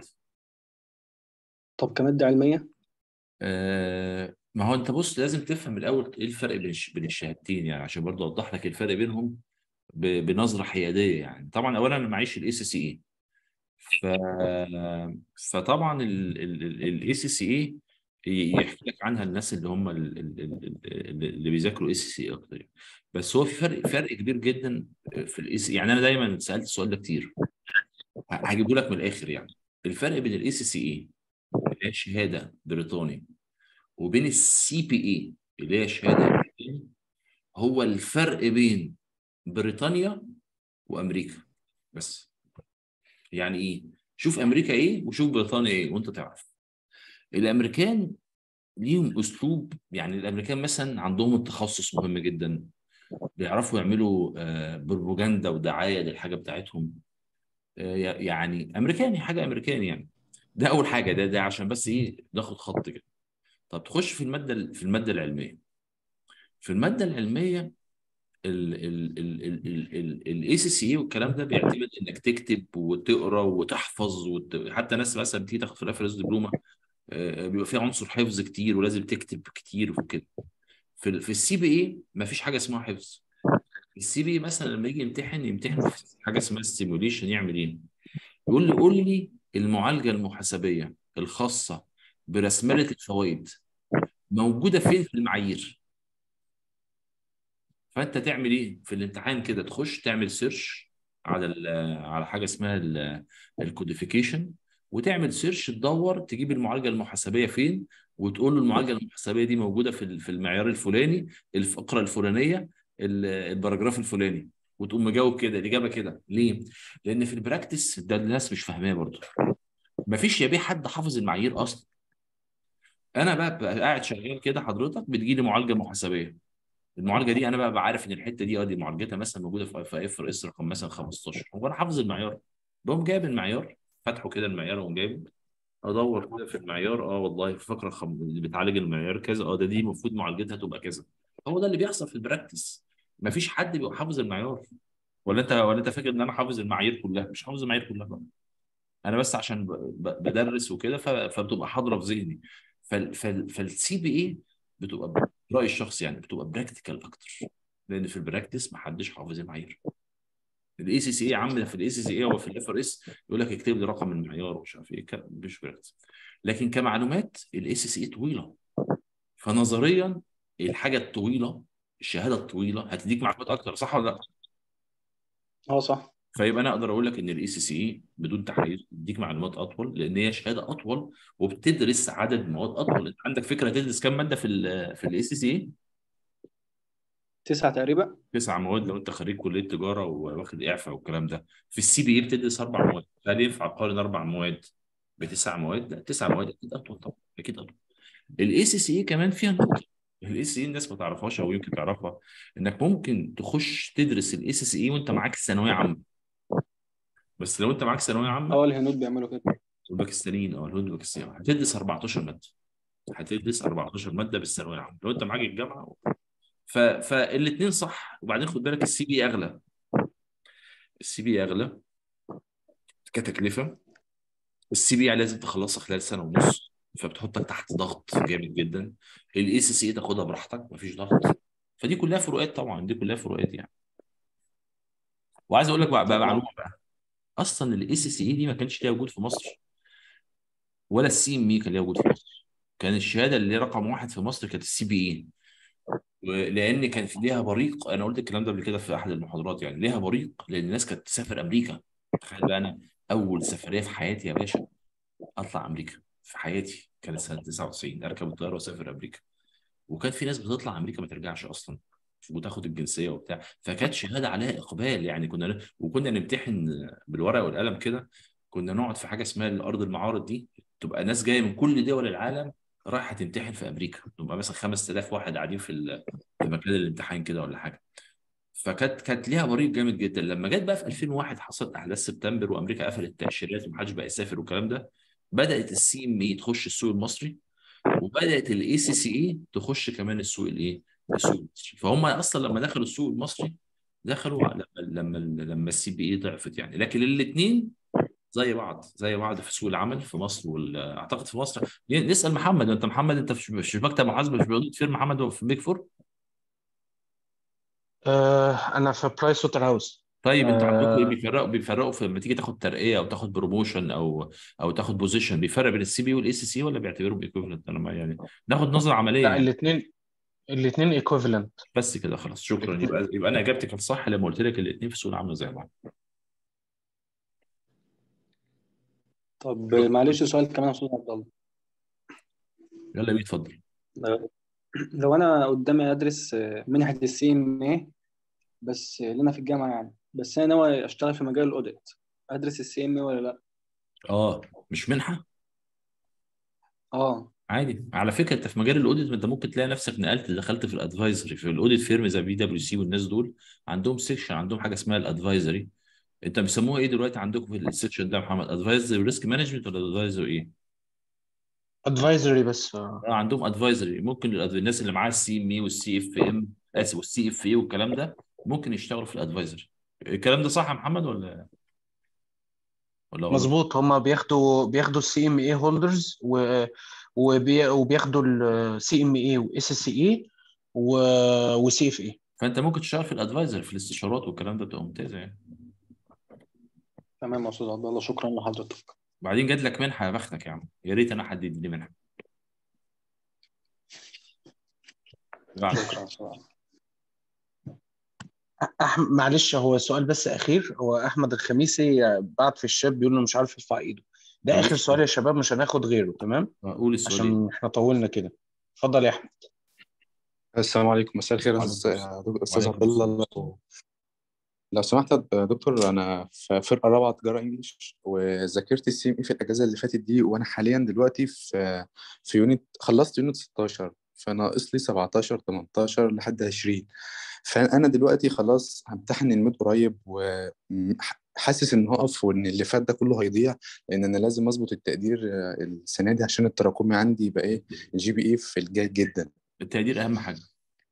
طب كمادة علمية آه ما هو انت بص لازم تفهم الاول ايه الفرق بين الش- بين الشهادتين يعني عشان برضه اوضح لك الفرق بينهم ب- بنظره حياديه يعني طبعا اولا انا معيش الاي سي سي اي ف فطبعا الاي سي سي اي يحكي لك عنها الناس اللي هم ال- ال- ال- ال- اللي بيذاكروا اي سي سي اكتر يعني. بس هو في فرق فرق كبير جدا في الاي سي يعني انا دايما سالت السؤال ده كتير هجيبه لك من الاخر يعني الفرق بين الاي سي سي اي اللي هي شهاده بريطاني وبين السي بي اي اللي هي شهاده أمريكية، هو الفرق بين بريطانيا وامريكا بس يعني ايه شوف امريكا ايه وشوف بريطانيا ايه وانت تعرف الامريكان ليهم اسلوب يعني الامريكان مثلا عندهم التخصص مهم جدا بيعرفوا يعملوا آه، بروباجندا ودعايه للحاجه بتاعتهم آه، يعني امريكاني حاجه امريكاني يعني ده اول حاجه ده ده عشان بس ايه ناخد خط كده طب تخش في الماده في الماده العلميه في الماده العلميه الاي سي سي والكلام ده بيعتمد انك تكتب وتقرا وتحفظ وت... حتى ناس مثلا بتيجي تاخد في الريفرنس دبلومه آه، بيبقى فيه عنصر حفظ كتير ولازم تكتب كتير وكده في ال- في السي بي اي مفيش حاجه اسمها حفظ السي بي مثلا لما يجي يمتحن يمتحن في حاجه اسمها ستيموليشن يعمل ايه؟ يقول لي قول لي المعالجه المحاسبيه الخاصه برسمله الفوائد موجوده فين في المعايير؟ فانت تعمل ايه في الامتحان كده تخش تعمل سيرش على ال- على حاجه اسمها الكوديفيكيشن وتعمل سيرش تدور تجيب المعالجه المحاسبيه فين وتقول له المعالجه المحاسبيه دي موجوده في ال- في المعيار الفلاني الفقره الفلانيه ال- الباراجراف الفلاني وتقوم مجاوب كده الاجابه كده ليه؟ لان في البراكتس ده الناس مش فاهماه برضه مفيش يا بيه حد حافظ المعايير اصلا انا بقى, بقى قاعد شغال كده حضرتك بتجي لي معالجه محاسبيه المعالجه دي انا بقى بعرف ان الحته دي اه دي معالجتها مثلا موجوده في في اف اس رقم مثلا 15 هو انا حافظ المعيار بقوم جايب المعيار فاتحه كده المعيار واقوم جايب ادور كده في المعيار اه والله في فقره خم... اللي بتعالج المعيار كذا اه ده دي المفروض معالجتها تبقى كذا هو ده اللي بيحصل في البراكتس مفيش حد بيبقى حافظ المعيار ولا انت ولا انت فاكر ان انا حافظ المعايير كلها مش حافظ المعايير كلها بقى. انا بس عشان ب... ب... بدرس وكده ف... فبتبقى حاضره في ذهني فال... فال... فالسي بي اي بتبقى رايي الشخصي يعني بتبقى براكتيكال اكتر لان في البراكتس محدش حافظ المعايير الاي سي سي اي يا عم ده في الاي سي سي اي هو في الاف ار اس يقول لك اكتب لي رقم المعيار ومش عارف ايه ك- مش براكتس لكن كمعلومات الاي سي سي اي طويله فنظريا الحاجه الطويله الشهاده الطويله هتديك معلومات اكتر صح ولا لا؟ اه صح فيبقى انا اقدر اقول لك ان الاي سي سي اي بدون تحيز بتديك معلومات اطول لان هي شهاده اطول وبتدرس عدد مواد اطول انت عندك فكره تدرس كام ماده في ال في الاي سي سي اي؟ تسعة تقريبا تسع مواد لو انت خريج كليه تجاره وواخد اعفاء والكلام ده في السي بي اي بتدرس اربع مواد هل ينفع اقارن اربع مواد بتسع مواد؟ لا تسع مواد اكيد اطول طبعا اكيد اطول الاي سي سي اي كمان فيها نقطه الاي سي اي الناس ما تعرفهاش او يمكن تعرفها انك ممكن تخش تدرس الاي سي سي اي وانت معاك الثانويه عامه بس لو انت معاك ثانويه عامه اه الهنود بيعملوا كده والباكستانيين او الهند والباكستانيين هتدرس 14 ماده هتدرس 14 ماده بالثانويه العامه لو انت معاك الجامعه ف... فالاثنين صح وبعدين خد بالك السي بي اغلى السي بي اغلى كتكلفه السي بي لازم تخلصها خلال سنه ونص فبتحطك تحت ضغط جامد جدا الاي سي سي تاخدها براحتك مفيش ضغط فدي كلها فروقات طبعا دي كلها فروقات يعني وعايز اقول لك بقى, بقى معلومه بقى اصلا الاي سي سي دي ما كانش ليها وجود في مصر ولا السي ام اي كان ليها وجود في مصر كان الشهاده اللي رقم واحد في مصر كانت السي بي اي لان كان في ليها بريق انا قلت الكلام ده قبل كده في احد المحاضرات يعني ليها بريق لان الناس كانت تسافر امريكا تخيل بقى انا اول سفريه في حياتي يا باشا اطلع امريكا في حياتي كانت سنه 99 اركب الطياره واسافر امريكا وكان في ناس بتطلع امريكا ما ترجعش اصلا وتاخد الجنسيه وبتاع فكانت شهاده عليها اقبال يعني كنا وكنا نمتحن بالورقه والقلم كده كنا نقعد في حاجه اسمها الارض المعارض دي تبقى ناس جايه من كل دول العالم رايحه تمتحن في امريكا تبقى مثلا 5000 واحد قاعدين في ال- في مكان الامتحان كده ولا حاجه فكانت كانت ليها بريق جامد جدا لما جت بقى في 2001 حصلت احداث سبتمبر وامريكا قفلت التاشيرات ومحدش بقى يسافر والكلام ده بدات السي ام اي تخش السوق المصري وبدات الاي سي سي اي تخش كمان السوق الايه السوق المصري فهم اصلا لما دخلوا السوق المصري دخلوا لما لما لما السي بي اي ضعفت يعني لكن الاثنين زي بعض زي بعض في سوق العمل في مصر واعتقد في مصر نسال محمد انت محمد انت في مش في مكتب محاسبه مش بيقعدوا فير محمد في بيج فور آه انا في برايس ووتر هاوس طيب انتوا عندكم ايه آه بيفرقوا بيفرقوا في لما تيجي تاخد ترقيه او تاخد بروموشن او او تاخد بوزيشن بيفرق بين السي بي والاي سي سي ولا بيعتبرهم ايكوفلنت انا ما يعني ناخد نظره عمليه لا يعني الاثنين الاثنين ايكوفالنت بس كده خلاص شكرا يبقى يبقى انا اجابتي كانت صح لما قلت لك الاثنين في السوق عامله زي بعض طب معلش سؤال كمان يا استاذ عبد الله يلا بيه اتفضل لو انا قدامي ادرس منحه السي ام اي بس لنا في الجامعه يعني بس انا ناوي اشتغل في مجال الاوديت ادرس السي ام اي ولا لا اه مش منحه اه عادي على فكره انت في مجال الاوديت انت ممكن تلاقي نفسك نقلت دخلت في الادفايزري في الاوديت فيرم زي بي دبليو سي والناس دول عندهم سيكشن عندهم حاجه اسمها الادفايزري انت بيسموها ايه دلوقتي عندكم في السيكشن ده يا محمد ادفايزري ريسك مانجمنت ولا ادفايزري ايه؟ ادفايزري بس آه. اه عندهم ادفايزري ممكن الأد- الناس اللي معاها السي ام اي والسي اف ام اسف والسي اف اي والكلام ده ممكن يشتغلوا في الادفايزري الكلام ده صح يا محمد ولا ولا غلط؟ مظبوط هما بياخدوا بياخدوا السي ام اي هولدرز وبياخدوا السي ام اي واس اس اي وسي اف اي فانت ممكن تشتغل في الادفايزر في الاستشارات والكلام ده بتبقى ممتازه يعني تمام يا استاذ عبد الله شكرا لحضرتك بعدين جات لك منحه يا بختك يا عم يا ريت انا حد يديني منحه بعد. شكرا يا أستاذ عبد الله. أحمد معلش هو سؤال بس أخير هو أحمد الخميسي بعت في الشات بيقول إنه مش عارف يرفع إيده ده طب آخر قول سؤال يا شباب مش هناخد غيره تمام قول السؤال ايه عشان إحنا طولنا كده اتفضل يا أحمد السلام عليكم مساء الخير يا وعليكم أستاذ السلام يا دك- أستاذ عبد وعليكم الله السلام لو لو سمحت يا دكتور أنا في فرقة رابعة تجارة إنجليش وذاكرت السي ام إي في الأجازة اللي فاتت دي وأنا حاليا دلوقتي في في يونت خلصت يونت 16 فناقص لي 17 18 لحد 20 فأنا دلوقتي خلاص همتحن الميد قريب وحاسس إن هقف وإن اللي فات ده كله هيضيع لأن أنا لازم أظبط التقدير آه، السنة دي عشان التراكمي عندي يبقى إيه الجي بي إي في الجيد جدا التقدير اهم حاجه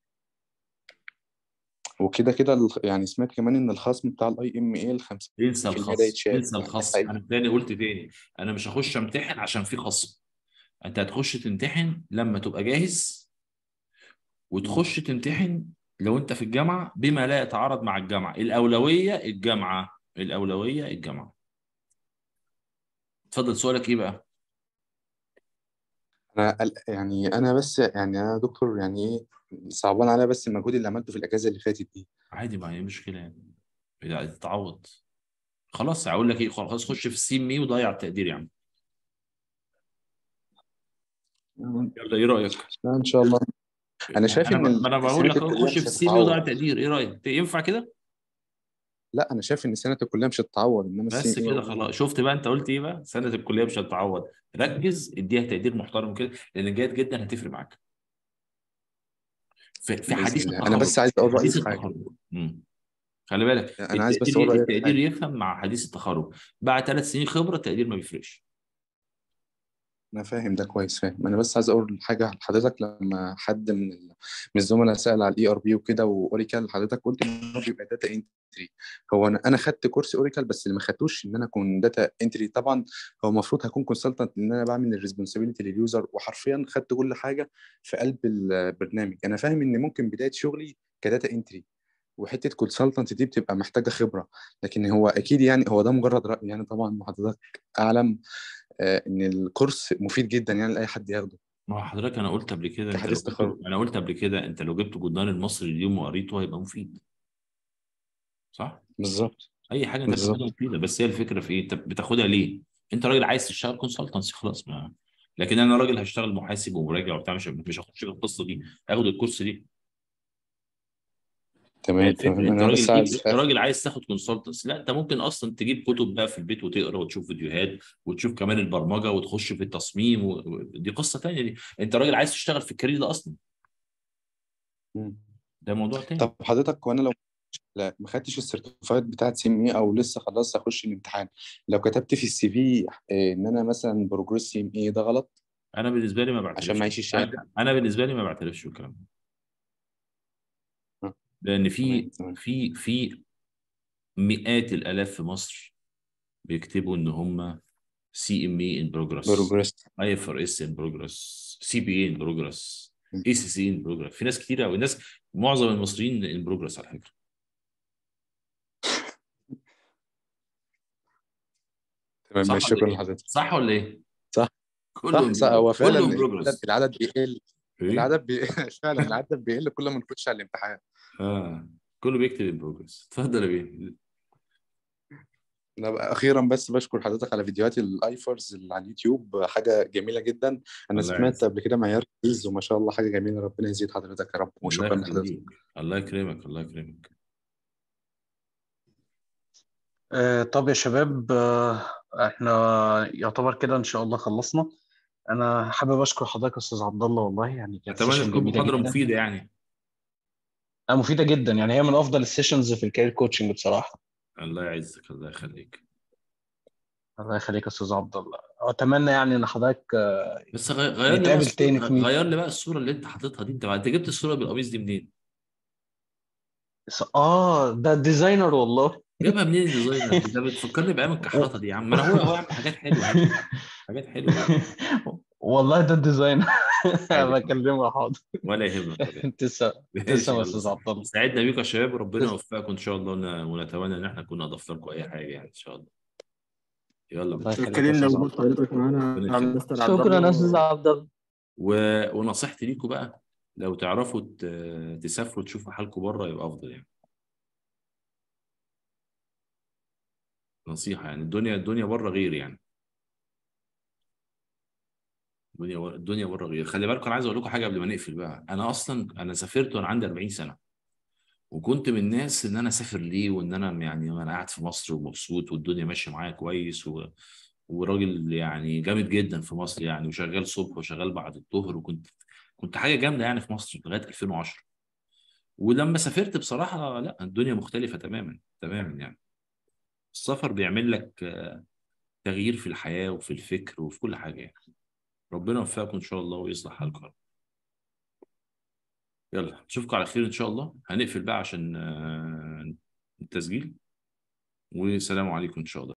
وكده كده الخ- يعني سمعت كمان ان الخصم بتاع الاي ام اي ال 50% انسى ده الخصم يتشال انسى يعني الخصم حقيقي انا تاني قلت تاني انا مش هخش امتحن عشان في خصم انت هتخش تمتحن لما تبقى جاهز وتخش تمتحن لو انت في الجامعه بما لا يتعارض مع الجامعه الاولويه الجامعه الاولويه الجامعه اتفضل سؤالك ايه بقى انا قل- يعني انا بس يعني انا دكتور يعني ايه صعبان عليا بس المجهود اللي عملته في الاجازه اللي فاتت دي عادي ما هي مشكله يعني لا، تتعوض خلاص هقول لك ايه خلاص خش في السي ام اي وضيع التقدير يا عم يلا ايه رايك لا ان شاء الله انا شايف انا ان ما انا ال- بقول لك سنه اهو الكليه خش في مش السي ام اي وضيع هتتعوض التقدير ايه رايك ينفع كده لا انا شايف ان سنه الكليه مش هتتعوض انما بس السي ام كده اي خلاص شفت بقى انت قلت ايه بقى سنه الكليه مش هتتعوض ركز اديها تقدير محترم كده لان جيد جدا هتفرق معاك في في باذن حديث الله انا التخرج بس عايز اقول رايي حديث في حاجه التخرج امم خلي بالك انا عايز بس التقدير اقول رايي في التقدير حاجه يفهم مع حديث التخرج بعد ثلاث سنين خبره التقدير ما بيفرقش انا فاهم ده كويس فاهم انا بس عايز اقول حاجه لحضرتك لما حد من ال- من الزملاء سال على الاي ار بي وكده واوريكل حضرتك قلت ان هو بيبقى داتا انتري هو انا انا خدت كورس اوريكل بس اللي ما خدتوش ان انا اكون داتا انتري طبعا هو المفروض هكون كونسلتنت ان انا بعمل الريسبونسابيلتي لليوزر وحرفيا خدت كل حاجه في قلب البرنامج انا فاهم ان ممكن بدايه شغلي كداتا انتري وحته كونسلتنت دي بتبقى محتاجه خبره لكن هو اكيد يعني هو ده مجرد راي يعني طبعا حضرتك اعلم آه، ان الكورس مفيد جدا يعني لاي حد ياخده ما هو حضرتك انا قلت قبل كده انت لو كحديث جبت تخرج انا قلت قبل كده انت لو جبت جدران المصري اليوم وقريته هيبقى مفيد صح بالظبط اي حاجه انت بتاخدها بالظبط مفيده بس هي الفكره في ايه انت بتاخدها ليه انت راجل عايز تشتغل كونسلتنسي خلاص ما لكن انا راجل هشتغل محاسب ومراجع وبتاع مش مش هخش في القصه دي هاخد الكورس دي هي تمام الفكره تمام انت انا راجل بس ايه عايز انت راجل عايز تاخد كونسلتنسي لا انت ممكن اصلا تجيب كتب بقى في البيت وتقرا وتشوف فيديوهات وتشوف كمان البرمجه وتخش في التصميم و... و- دي قصه تانيه دي انت راجل عايز تشتغل في الكارير ده اصلا مم. ده موضوع تاني طب حضرتك وانا لو لا ما خدتش السيرتيفايد بتاعت سي ام اي او لسه خلاص هخش الامتحان لو كتبت في السي في ان انا مثلا بروجريس سي ام اي ده غلط انا بالنسبه لي ما عشان بعترفش معيش الشهاده انا أنا بالنسبه لي ما بعترفش بالكلام ده آه، لان في تمام تمام في في مئات الالاف في مصر بيكتبوا ان هم سي ام اي ان بروجرس بروجريس اي اف ار اس ان بروجرس سي بي اي ان بروجرس اي سي سي ان بروجرس في ناس كتير قوي ناس معظم المصريين ان بروجرس على فكره تمام صح ماشي ولا شكرا ايه؟ لحضرتك صح ولا ايه؟ صح كله صح ان صح هو بروجرس فعلا كله ان العدد بروجرس العدد بيقل ايه؟ العدد بي... فعلا العدد بيقل كل ما نخش على الامتحان اه كله بيكتب ان بروجرس اتفضل يا بيه انا بقى اخيرا بس بشكر حضرتك على فيديوهات الايفرز اللي على اليوتيوب حاجه جميله جدا انا الله سمعت يعزك قبل كده معيار كويز وما شاء الله حاجه جميله ربنا يزيد حضرتك يا رب الله وشكرا لحضرتك يخليك الله يكرمك الله يكرمك آه طب يا شباب آه احنا يعتبر كده ان شاء الله خلصنا انا حابب اشكر حضرتك يا استاذ عبد الله والله يعني كانت اتمنى سيشن تكون جميله محاضره جدا مفيده يعني آه مفيده جدا يعني هي من افضل السيشنز في الكارير كوتشنج بصراحه الله يعزك الله يخليك الله يخليك يا استاذ عبد الله اتمنى يعني ان حضرتك آه، بس غ- غير لي بقى نتقابل الصورة تاني في ميت غير لي بقى الصورة اللي انت حاططها دي انت انت جبت الصورة بالقميص دي منين؟ اه ده ديزاينر والله جايبها منين الديزاينر دي؟ ده بتفكرني بأيام الكحرطة دي يا عم ما انا هو هو يعمل حاجات حلوة اهي حاجات حلوة والله ده الديزاين عادي بكلمه حاضر ولا يهمك ولا يهمك تسلم ماشي تسلم يا يلا استاذ عبد الله سعدنا بيكم يا شباب وربنا تسلم يوفقكم ان شاء الله ون- ونتمنى ان احنا كنا اضفنا لكم اي حاجه يعني ان شاء الله يلا الله بالتوفيق يخليك يا شكرا استاذ لوجود عبد الله حضرتك معانا ربنا يا يخليك مستر عبد شكرا يا الله استاذ عبد الله و... ونصيحتي ليكم بقى لو تعرفوا ت... تسافروا تشوفوا حالكم بره يبقى افضل يعني نصيحه يعني الدنيا الدنيا بره غير يعني الدنيا بره الدنيا بره غير خلي بالكم انا عايز اقول لكم حاجه قبل ما نقفل بقى انا اصلا انا سافرت وانا عندي 40 سنه وكنت من الناس ان انا اسافر ليه وان انا يعني انا قاعد في مصر ومبسوط والدنيا ماشيه معايا كويس و... وراجل يعني جامد جدا في مصر يعني وشغال صبح وشغال بعد الظهر وكنت كنت حاجه جامده يعني في مصر لغايه 2010 ولما سافرت بصراحه لا الدنيا مختلفه تماما تماما يعني السفر بيعمل لك آه، تغيير في الحياه وفي الفكر وفي كل حاجه يعني ربنا يوفقكم ان شاء الله ويصلح حالكم يلا نشوفكم على خير ان شاء الله هنقفل بقى عشان آه، التسجيل والسلام عليكم ان شاء الله